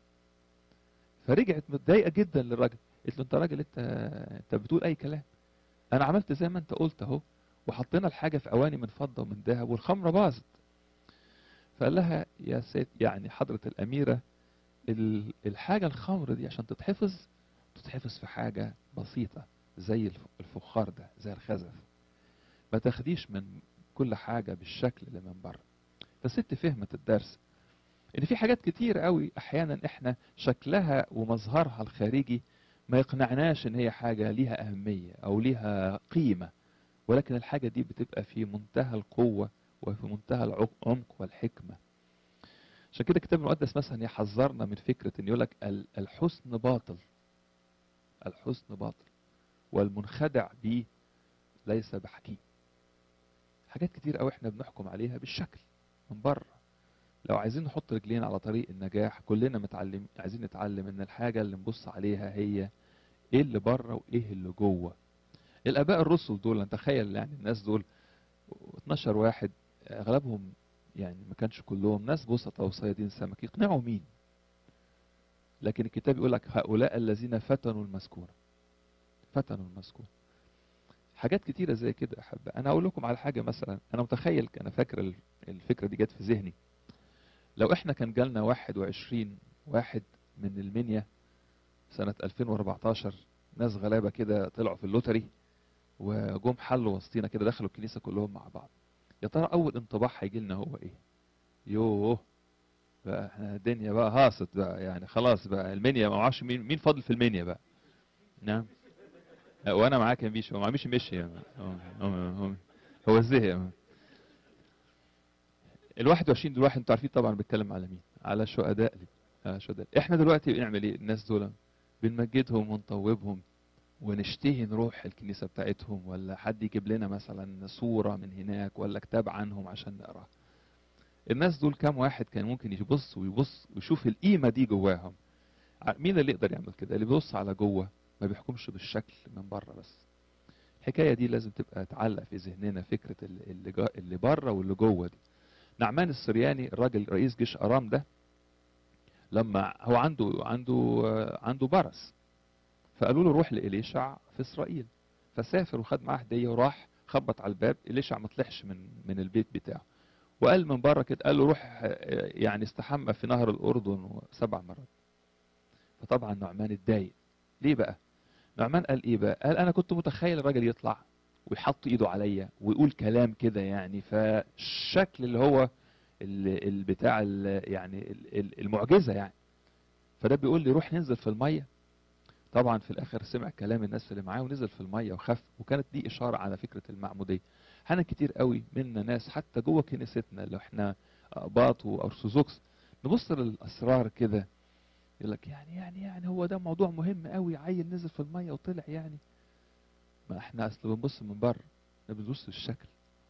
فرجعت متضايقه جدا للراجل قالت له انت راجل انت انت بتقول اي كلام انا عملت زي ما انت قلت اهو وحطينا الحاجه في اواني من فضه ومن ذهب والخمره باظت فقال لها يا سيد يعني حضره الاميره ال- الحاجه الخمر دي عشان تتحفظ تتحفظ في حاجه بسيطه زي الف- الفخار ده زي الخزف ما تاخديش من كل حاجه بالشكل اللي من بره فالست فهمت الدرس ان في حاجات كتير قوي احيانا احنا شكلها ومظهرها الخارجي ما يقنعناش ان هي حاجه ليها اهميه او ليها قيمه ولكن الحاجه دي بتبقى في منتهى القوه وفي منتهى العمق والحكمه عشان كده الكتاب المقدس مثلا يحذرنا من فكره ان يقول لك ال- الحسن باطل الحسن باطل والمنخدع به ليس بحكيم حاجات كتير قوي احنا بنحكم عليها بالشكل من بره لو عايزين نحط رجلينا على طريق النجاح كلنا متعلم عايزين نتعلم ان الحاجه اللي نبص عليها هي ايه اللي بره وايه اللي جوه الاباء الرسل دول تخيل يعني الناس دول 12 واحد اغلبهم يعني ما كانش كلهم ناس بسطة وصيادين سمك يقنعوا مين لكن الكتاب يقول لك هؤلاء الذين فتنوا المسكونة فتنوا المسكونة حاجات كتيرة زي كده أحب أنا أقول لكم على حاجة مثلا أنا متخيل أنا فاكر ال- الفكرة دي جت في ذهني لو احنا كان جالنا 21 واحد من المنيا سنة 2014 ناس غلابة كده طلعوا في اللوتري وجم حلوا وسطينا كده دخلوا الكنيسة كلهم مع بعض يا ترى أول انطباع هيجي لنا هو إيه؟ يوه بقى احنا الدنيا بقى هاصت بقى يعني خلاص بقى المنيا ما اعرفش مين مين فاضل في المنيا بقى نعم لا، وانا معاه كان مشي هو ما مشي مشي يعني. هو هو هو, هو ازاي ال 21 دول واحد انتوا عارفين طبعا بيتكلم على مين؟ على شهداء على شهداء احنا دلوقتي بنعمل ايه؟ الناس دول بنمجدهم ونطوبهم ونشتهي نروح الكنيسه بتاعتهم ولا حد يجيب لنا مثلا صوره من هناك ولا كتاب عنهم عشان نقراه. الناس دول كام واحد كان ممكن يبص ويبص ويشوف القيمه دي جواهم. ع- مين اللي يقدر يعمل كده؟ اللي بيبص على جوه ما بيحكمش بالشكل من بره بس. الحكايه دي لازم تبقى تعلق في ذهننا فكره اللي- اللي جا- اللي بره واللي جوه دي. نعمان السرياني الراجل رئيس جيش ارام ده لما هو عنده عنده آه، عنده برص فقالوا له روح لإليشع في اسرائيل فسافر وخد معاه هديه وراح خبط على الباب إليشع ما طلعش من من البيت بتاعه وقال من بره كده قال له روح آه، يعني استحمى في نهر الاردن سبع مرات فطبعا نعمان اتضايق ليه بقى نعمان قال ايه بقى قال انا كنت متخيل الراجل يطلع ويحط ايده عليا ويقول كلام كده يعني فالشكل اللي هو ال- ال- بتاع ال- يعني ال- ال- المعجزه يعني فده بيقول لي روح ننزل في الميه طبعا في الاخر سمع كلام الناس اللي معاه ونزل في الميه وخف وكانت دي اشاره على فكره المعموديه احيانا كتير قوي منا ناس حتى جوه كنيستنا اللي احنا اقباط وارثوذكس نبص للاسرار كده يقول لك يعني يعني يعني هو ده موضوع مهم قوي عيل نزل في الميه وطلع يعني ما احنا اصل بنبص من بره احنا بنبص للشكل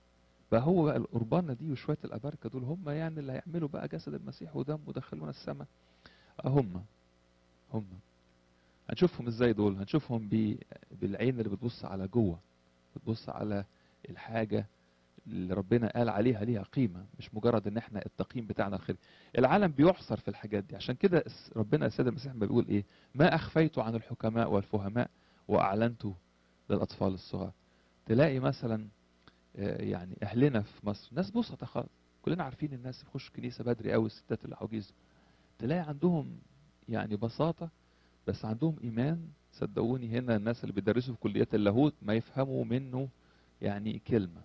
فهو بقى القربانه دي وشويه الاباركه دول هم يعني اللي هيعملوا بقى جسد المسيح ودم ودخلونا السماء اه هم هم هنشوفهم ازاي دول هنشوفهم ب- بالعين اللي بتبص على جوه بتبص على الحاجه اللي ربنا قال عليها ليها قيمه مش مجرد ان احنا التقييم بتاعنا الخير العالم بيحصر في الحاجات دي عشان كده الس- ربنا السيد المسيح ما بيقول ايه ما اخفيت عن الحكماء والفهماء واعلنته للاطفال الصغار تلاقي مثلا آه، يعني اهلنا في مصر ناس بسطة خالص كلنا عارفين الناس بيخش كنيسه بدري قوي الستات العجيز تلاقي عندهم يعني بساطه بس عندهم ايمان صدقوني هنا الناس اللي بيدرسوا في كليات اللاهوت ما يفهموا منه يعني كلمه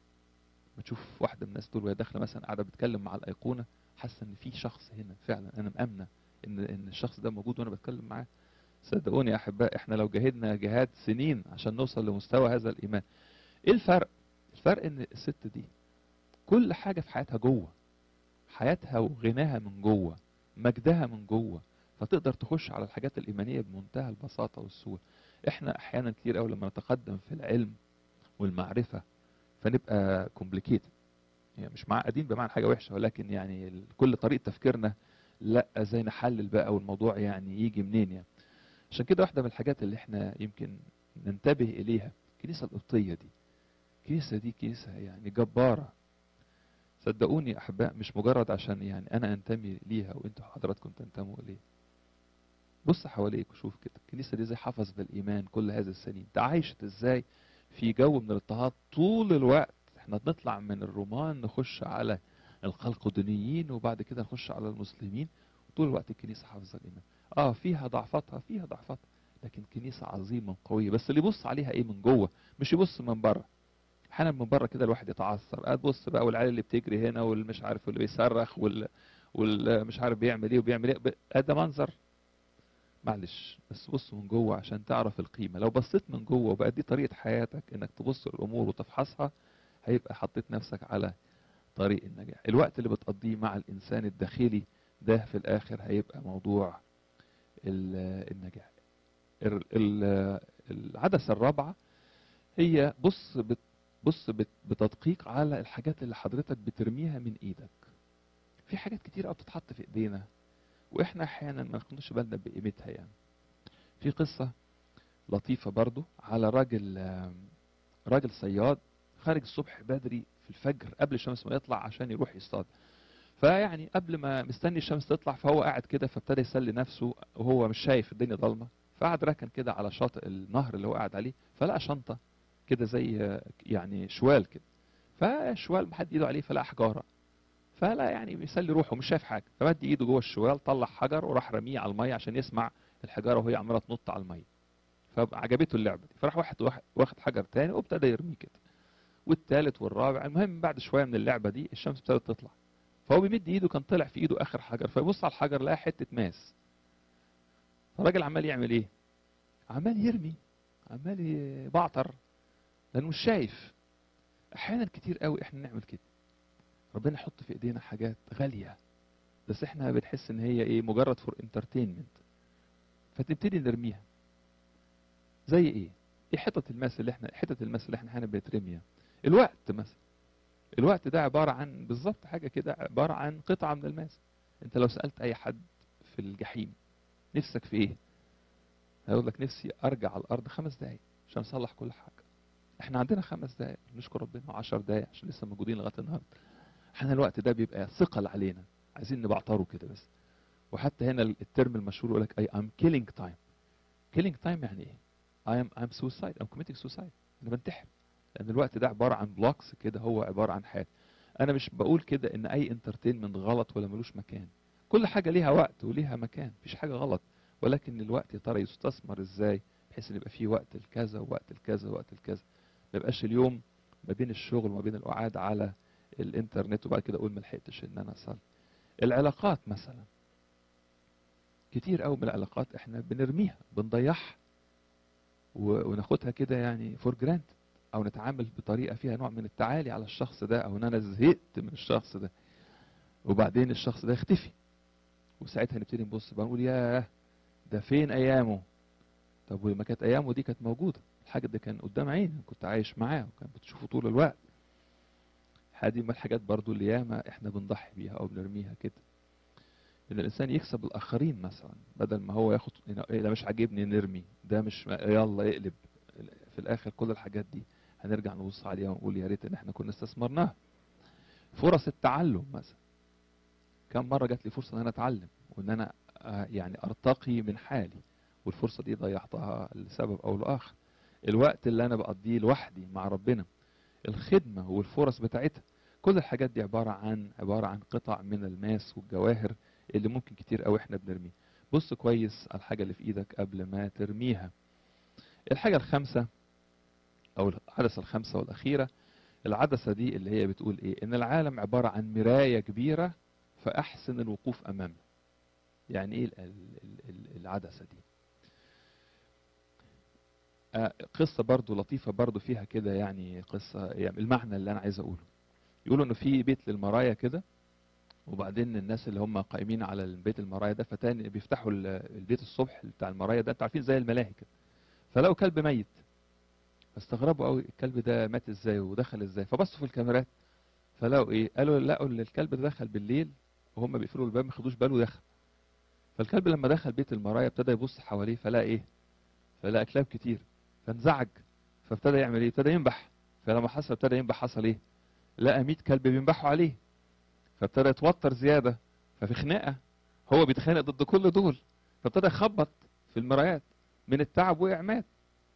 بتشوف واحده من الناس دول وهي داخله مثلا قاعده بتتكلم مع الايقونه حاسه ان في شخص هنا فعلا انا مامنه ان ان الشخص ده موجود وانا بتكلم معاه صدقوني يا احباء احنا لو جاهدنا جهاد سنين عشان نوصل لمستوى هذا الايمان ايه الفرق الفرق ان الست دي كل حاجه في حياتها جوه حياتها وغناها من جوه مجدها من جوه فتقدر تخش على الحاجات الايمانيه بمنتهى البساطه والسهوله احنا احيانا كتير قوي لما نتقدم في العلم والمعرفه فنبقى كومبليكيتد يعني مش معقدين بمعنى حاجه وحشه ولكن يعني ال- كل طريقه تفكيرنا لا ازاي نحلل بقى والموضوع يعني يجي منين يعني عشان كده واحده من الحاجات اللي احنا يمكن ننتبه اليها الكنيسه القبطيه دي الكنيسه دي كنيسه يعني جباره صدقوني يا احباء مش مجرد عشان يعني انا انتمي ليها وانتوا حضراتكم تنتموا اليه بص حواليك وشوف كده الكنيسه دي زي حفظ بالايمان كل هذه السنين ده عايشت ازاي في جو من الاضطهاد طول الوقت احنا بنطلع من الرومان نخش على القلقدونيين وبعد كده نخش على المسلمين طول الوقت الكنيسه حافظه الايمان اه فيها ضعفاتها فيها ضعفاتها لكن كنيسه عظيمه وقويه بس اللي يبص عليها ايه من جوه مش يبص من بره احيانا من بره كده الواحد يتعثر قاعد بص بقى والعيال اللي بتجري هنا والمش عارف واللي بيصرخ وال والمش عارف بيعمل ايه وبيعمل ايه ب- ده منظر معلش بس بص من جوه عشان تعرف القيمه لو بصيت من جوه وبقت دي طريقه حياتك انك تبص الامور وتفحصها هيبقى حطيت نفسك على طريق النجاح الوقت اللي بتقضيه مع الانسان الداخلي ده في الاخر هيبقى موضوع ال- النجاح ال- ال- العدسه الرابعه هي بص بت بص بت- بتدقيق على الحاجات اللي حضرتك بترميها من ايدك في حاجات كتير قوي بتتحط في ايدينا واحنا احيانا ما ناخدش بالنا بقيمتها يعني في قصه لطيفه برضو على راجل آم، راجل صياد خارج الصبح بدري في الفجر قبل الشمس ما يطلع عشان يروح يصطاد فيعني قبل ما مستني الشمس تطلع فهو قاعد كده فابتدى يسلي نفسه وهو مش شايف الدنيا ضلمه فقعد ركن كده على شاطئ النهر اللي هو قاعد عليه فلقى شنطه كده زي آه، يعني شوال كده فشوال محد ايده عليه فلقى حجاره فلا يعني بيسلي روحه مش شايف حاجه فمد ايده جوه الشوال طلع حجر وراح رميه على الميه عشان يسمع الحجاره وهي عماله تنط على الميه فعجبته اللعبه دي فراح واحد واحد واخد حجر تاني وابتدى يرميه كده والتالت والرابع المهم بعد شويه من اللعبه دي الشمس ابتدت تطلع فهو بيمد ايده كان طلع في ايده اخر حجر فيبص على الحجر لقى حته ماس فالراجل عمال يعمل ايه عمال يرمي عمال يبعتر لانه مش شايف احيانا كتير قوي احنا نعمل كده ربنا يحط في ايدينا حاجات غاليه بس احنا بنحس ان هي ايه مجرد فور انترتينمنت فتبتدي نرميها زي ايه ايه حتة الماس اللي احنا حتة الماس اللي احنا احيانا بنترميها الوقت مثلا الوقت ده عبارة عن بالظبط حاجة كده عبارة عن قطعة من الماس انت لو سألت اي حد في الجحيم نفسك في ايه هيقول لك نفسي ارجع على الارض خمس دقايق عشان اصلح كل حاجة احنا عندنا خمس دقايق نشكر ربنا وعشر دقايق عشان لسه موجودين لغاية النهاردة احنا الوقت ده بيبقى ثقل علينا عايزين نبعتره كده بس وحتى هنا الترم المشهور يقول لك I am killing time killing time يعني ايه I am I'm suicide I'm committing suicide انا بنتحر لان الوقت ده عباره عن بلوكس كده هو عباره عن حياه انا مش بقول كده ان اي انترتينمنت غلط ولا ملوش مكان كل حاجه ليها وقت وليها مكان مفيش حاجه غلط ولكن الوقت يا ترى يستثمر ازاي بحيث ان يبقى فيه وقت الكذا ووقت الكذا ووقت الكذا ما يبقاش اليوم ما بين الشغل وما بين القعاد على الانترنت وبعد كده اقول ما لحقتش ان انا اصلي العلاقات مثلا كتير قوي من العلاقات احنا بنرميها بنضيعها وناخدها كده يعني فور جرانت او نتعامل بطريقه فيها نوع من التعالي على الشخص ده او ان انا زهقت من الشخص ده وبعدين الشخص ده يختفي وساعتها نبتدي نبص بقى نقول ياه ده فين ايامه طب ولما كانت ايامه دي كانت موجوده الحاجه ده كان قدام عيني كنت عايش معاه وكان بتشوفه طول الوقت هذه من الحاجات برضو اللي ياما احنا بنضحي بيها او بنرميها كده ان الانسان يكسب الاخرين مثلا بدل ما هو ياخد ده مش عاجبني نرمي ده مش يلا يقلب في الاخر كل الحاجات دي هنرجع نبص عليها ونقول يا ريت ان احنا كنا استثمرناها فرص التعلم مثلا كم مره جات لي فرصه ان انا اتعلم وان انا يعني ارتقي من حالي والفرصه دي ضيعتها لسبب او لاخر الوقت اللي انا بقضيه لوحدي مع ربنا الخدمه والفرص بتاعتها كل الحاجات دي عباره عن عباره عن قطع من الماس والجواهر اللي ممكن كتير قوي احنا بنرميه بص كويس على الحاجه اللي في ايدك قبل ما ترميها الحاجه الخامسه او العدسه الخامسه والاخيره العدسه دي اللي هي بتقول ايه ان العالم عباره عن مرايه كبيره فاحسن الوقوف امامها يعني ايه العدسه دي آه قصه برضو لطيفه برضو فيها كده يعني قصه يعني المعنى اللي انا عايز اقوله يقولوا انه في بيت للمرايا كده وبعدين الناس اللي هم قائمين على البيت المرايا ده فتاني بيفتحوا البيت الصبح بتاع المرايا ده انتوا عارفين زي الملاهي كده فلقوا كلب ميت فاستغربوا قوي الكلب ده مات ازاي ودخل ازاي فبصوا في الكاميرات فلقوا ايه قالوا لقوا ان الكلب ده دخل بالليل وهم بيقفلوا الباب ما خدوش باله دخل فالكلب لما دخل بيت المرايا ابتدى يبص حواليه فلقى ايه فلقى كلاب كتير فانزعج فابتدى يعمل ايه ابتدى ينبح فلما حصل ابتدى ينبح حصل ايه لقى 100 كلب بينبحوا عليه فابتدى يتوتر زياده ففي خناقه هو بيتخانق ضد كل دول فابتدى يخبط في المرايات من التعب وقع مات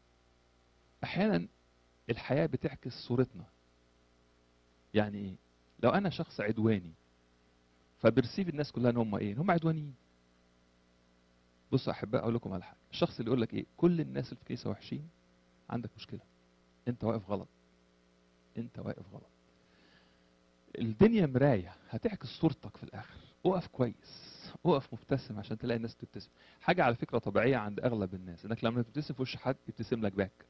احيانا الحياه بتعكس صورتنا يعني ايه لو انا شخص عدواني فبرسيف الناس كلها ان هم ايه هم عدوانيين بصوا احباء اقول لكم على حاجه الشخص اللي يقول لك ايه كل الناس اللي في الكنيسه وحشين عندك مشكله انت واقف غلط انت واقف غلط الدنيا مرايه هتعكس صورتك في الاخر اقف كويس اقف مبتسم عشان تلاقي الناس تبتسم حاجه على فكره طبيعيه عند اغلب الناس انك لما تبتسم في وش حد يبتسم لك باك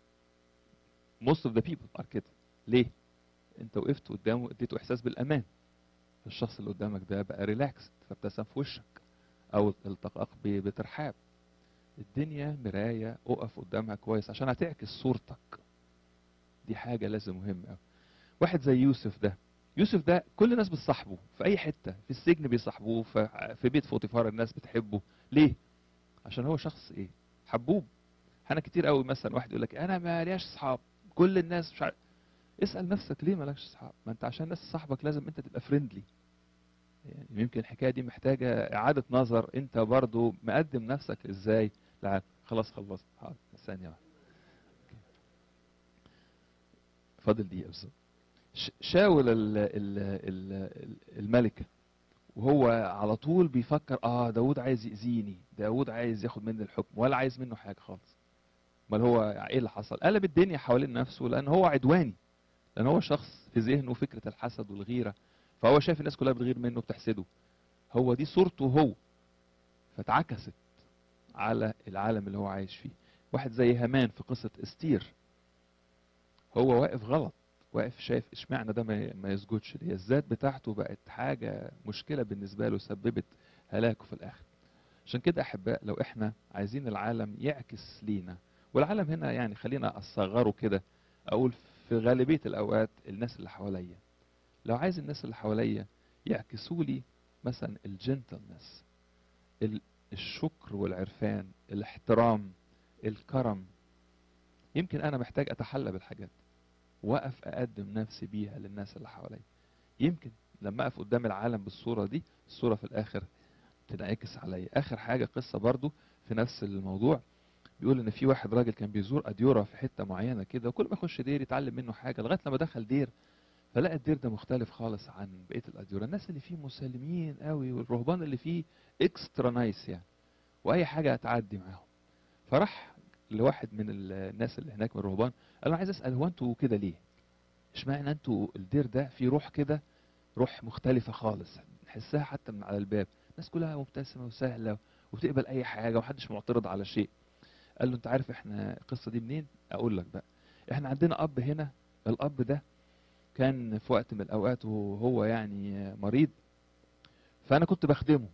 most of the people are كده ليه انت وقفت قدامه اديته احساس بالامان الشخص اللي قدامك ده بقى ريلاكس فابتسم في وشك او التقاك بترحاب الدنيا مرايه اقف قدامها كويس عشان هتعكس صورتك دي حاجه لازم مهمه قوي واحد زي يوسف ده يوسف ده كل الناس بتصاحبه في اي حته في السجن بيصاحبوه في بيت فوطيفار الناس بتحبه ليه عشان هو شخص ايه حبوب انا كتير قوي مثلا واحد يقول لك انا مالياش اصحاب كل الناس مش عارف اسال نفسك ليه مالكش اصحاب ما انت عشان الناس صاحبك لازم انت تبقى فريندلي يعني يمكن الحكايه دي محتاجه اعاده نظر انت برضو مقدم نفسك ازاي لا خلاص خلصت حاضر ثانيه واحده فاضل دقيقه بالظبط ش- شاول ال- ال- ال- الملكة وهو على طول بيفكر اه داود عايز يأذيني داود عايز ياخد مني الحكم ولا عايز منه حاجة خالص امال هو ايه اللي حصل قلب الدنيا حوالين نفسه لان هو عدواني لان هو شخص في ذهنه فكرة الحسد والغيرة فهو شايف الناس كلها بتغير منه وبتحسده هو دي صورته هو فاتعكست على العالم اللي هو عايش فيه واحد زي هامان في قصة استير هو واقف غلط واقف شايف اشمعنى ده ما ما يسجدش ليه الذات بتاعته بقت حاجة مشكلة بالنسبة له سببت هلاكه في الآخر عشان كده أحباء لو إحنا عايزين العالم يعكس لينا والعالم هنا يعني خلينا أصغره كده أقول في غالبية الأوقات الناس اللي حواليا لو عايز الناس اللي حواليا يعكسوا لي مثلا الجنتلنس الشكر والعرفان الاحترام الكرم يمكن انا محتاج اتحلى بالحاجات واقف اقدم نفسي بيها للناس اللي حواليا يمكن لما اقف قدام العالم بالصوره دي الصوره في الاخر تنعكس عليا اخر حاجه قصه برضو في نفس الموضوع بيقول ان في واحد راجل كان بيزور اديوره في حته معينه كده وكل ما يخش دير يتعلم منه حاجه لغايه لما دخل دير فلقى الدير ده مختلف خالص عن بقيه الاديره الناس اللي فيه مسالمين قوي والرهبان اللي فيه اكسترا نايس يعني واي حاجه هتعدي معاهم فراح لواحد من الناس اللي هناك من الرهبان قال له عايز اسال هو انتوا كده ليه اشمعنى انتوا الدير ده فيه روح كده روح مختلفه خالص نحسها حتى من على الباب الناس كلها مبتسمه وسهله وبتقبل اي حاجه ومحدش معترض على شيء قال له انت عارف احنا القصه دي منين اقول لك بقى احنا عندنا اب هنا الاب ده كان في وقت من الاوقات وهو يعني مريض فانا كنت بخدمه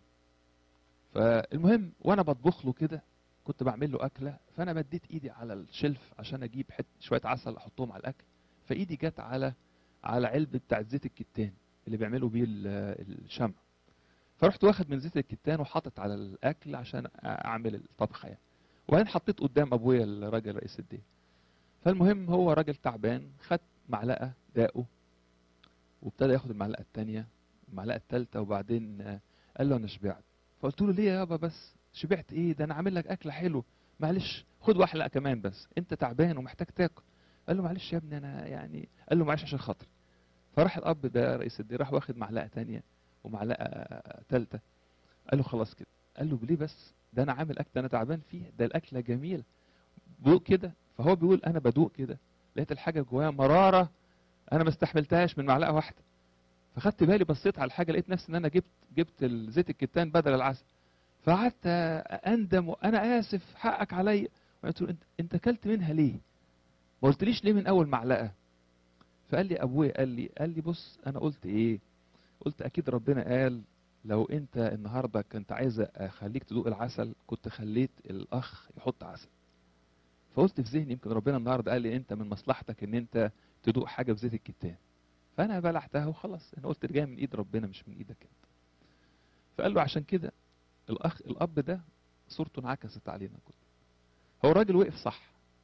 فالمهم وانا بطبخ له كده كنت بعمل له اكله فانا مديت ايدي على الشلف عشان اجيب حت شويه عسل احطهم على الاكل فايدي جت على على علبه بتاع زيت الكتان اللي بيعملوا بيه ال- الشمع فرحت واخد من زيت الكتان وحاطط على الاكل عشان اعمل الطبخه يعني وبعدين حطيت قدام ابويا الراجل رئيس الدين فالمهم هو راجل تعبان خد معلقه داقه وابتدى ياخد المعلقه الثانيه المعلقه الثالثه وبعدين آه، قال له انا شبعت فقلت له ليه يا يابا بس شبعت ايه ده انا عامل لك اكله حلو معلش خد واحلق كمان بس انت تعبان ومحتاج تاكل قال له معلش يا ابني انا يعني قال له معلش عشان خاطري فراح الاب ده رئيس الدين راح واخد معلقه تانية ومعلقه ثالثه قال له خلاص كده قال له ليه بس ده انا عامل اكل انا تعبان فيه ده الاكله جميله دوق كده فهو بيقول انا بدوق كده لقيت الحاجه جوايا مراره انا ما استحملتهاش من معلقه واحده فخدت بالي بصيت على الحاجه لقيت نفسي ان انا جبت جبت زيت الكتان بدل العسل فقعدت اندم وانا اسف حقك عليا قلت له انت انت اكلت منها ليه؟ ما قلتليش ليه من اول معلقه؟ فقال لي ابويا قال لي قال لي بص انا قلت ايه؟ قلت اكيد ربنا قال لو انت النهارده كنت عايز اخليك تدوق العسل كنت خليت الاخ يحط عسل. فقلت في ذهني يمكن ربنا النهارده قال لي انت من مصلحتك ان انت تدوق حاجه بزيت الكتان. فانا بلعتها وخلاص انا قلت جايه من ايد ربنا مش من ايدك انت. فقال له عشان كده الاخ الاب ده صورته انعكست علينا كلنا. هو الراجل وقف صح.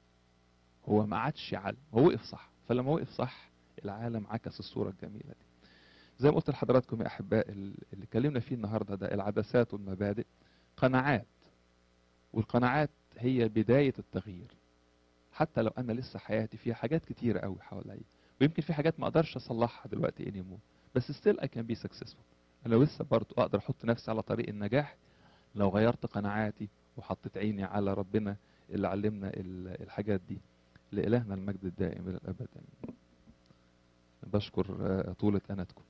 هو ما عادش يعلم هو وقف صح فلما وقف صح العالم عكس الصوره الجميله دي. زي ما قلت لحضراتكم يا احباء اللي اتكلمنا فيه النهارده ده العدسات والمبادئ قناعات والقناعات هي بدايه التغيير. حتى لو انا لسه حياتي فيها حاجات كتيره قوي حواليا ويمكن في حاجات ما اقدرش اصلحها دلوقتي انيمو بس ستيل اي كان بي سكسسفول انا لسه برضه اقدر احط نفسي على طريق النجاح لو غيرت قناعاتي وحطيت عيني على ربنا اللي علمنا ال- الحاجات دي لإلهنا المجد الدائم إلى الأبد آمين. بشكر آه، طولة أناتكم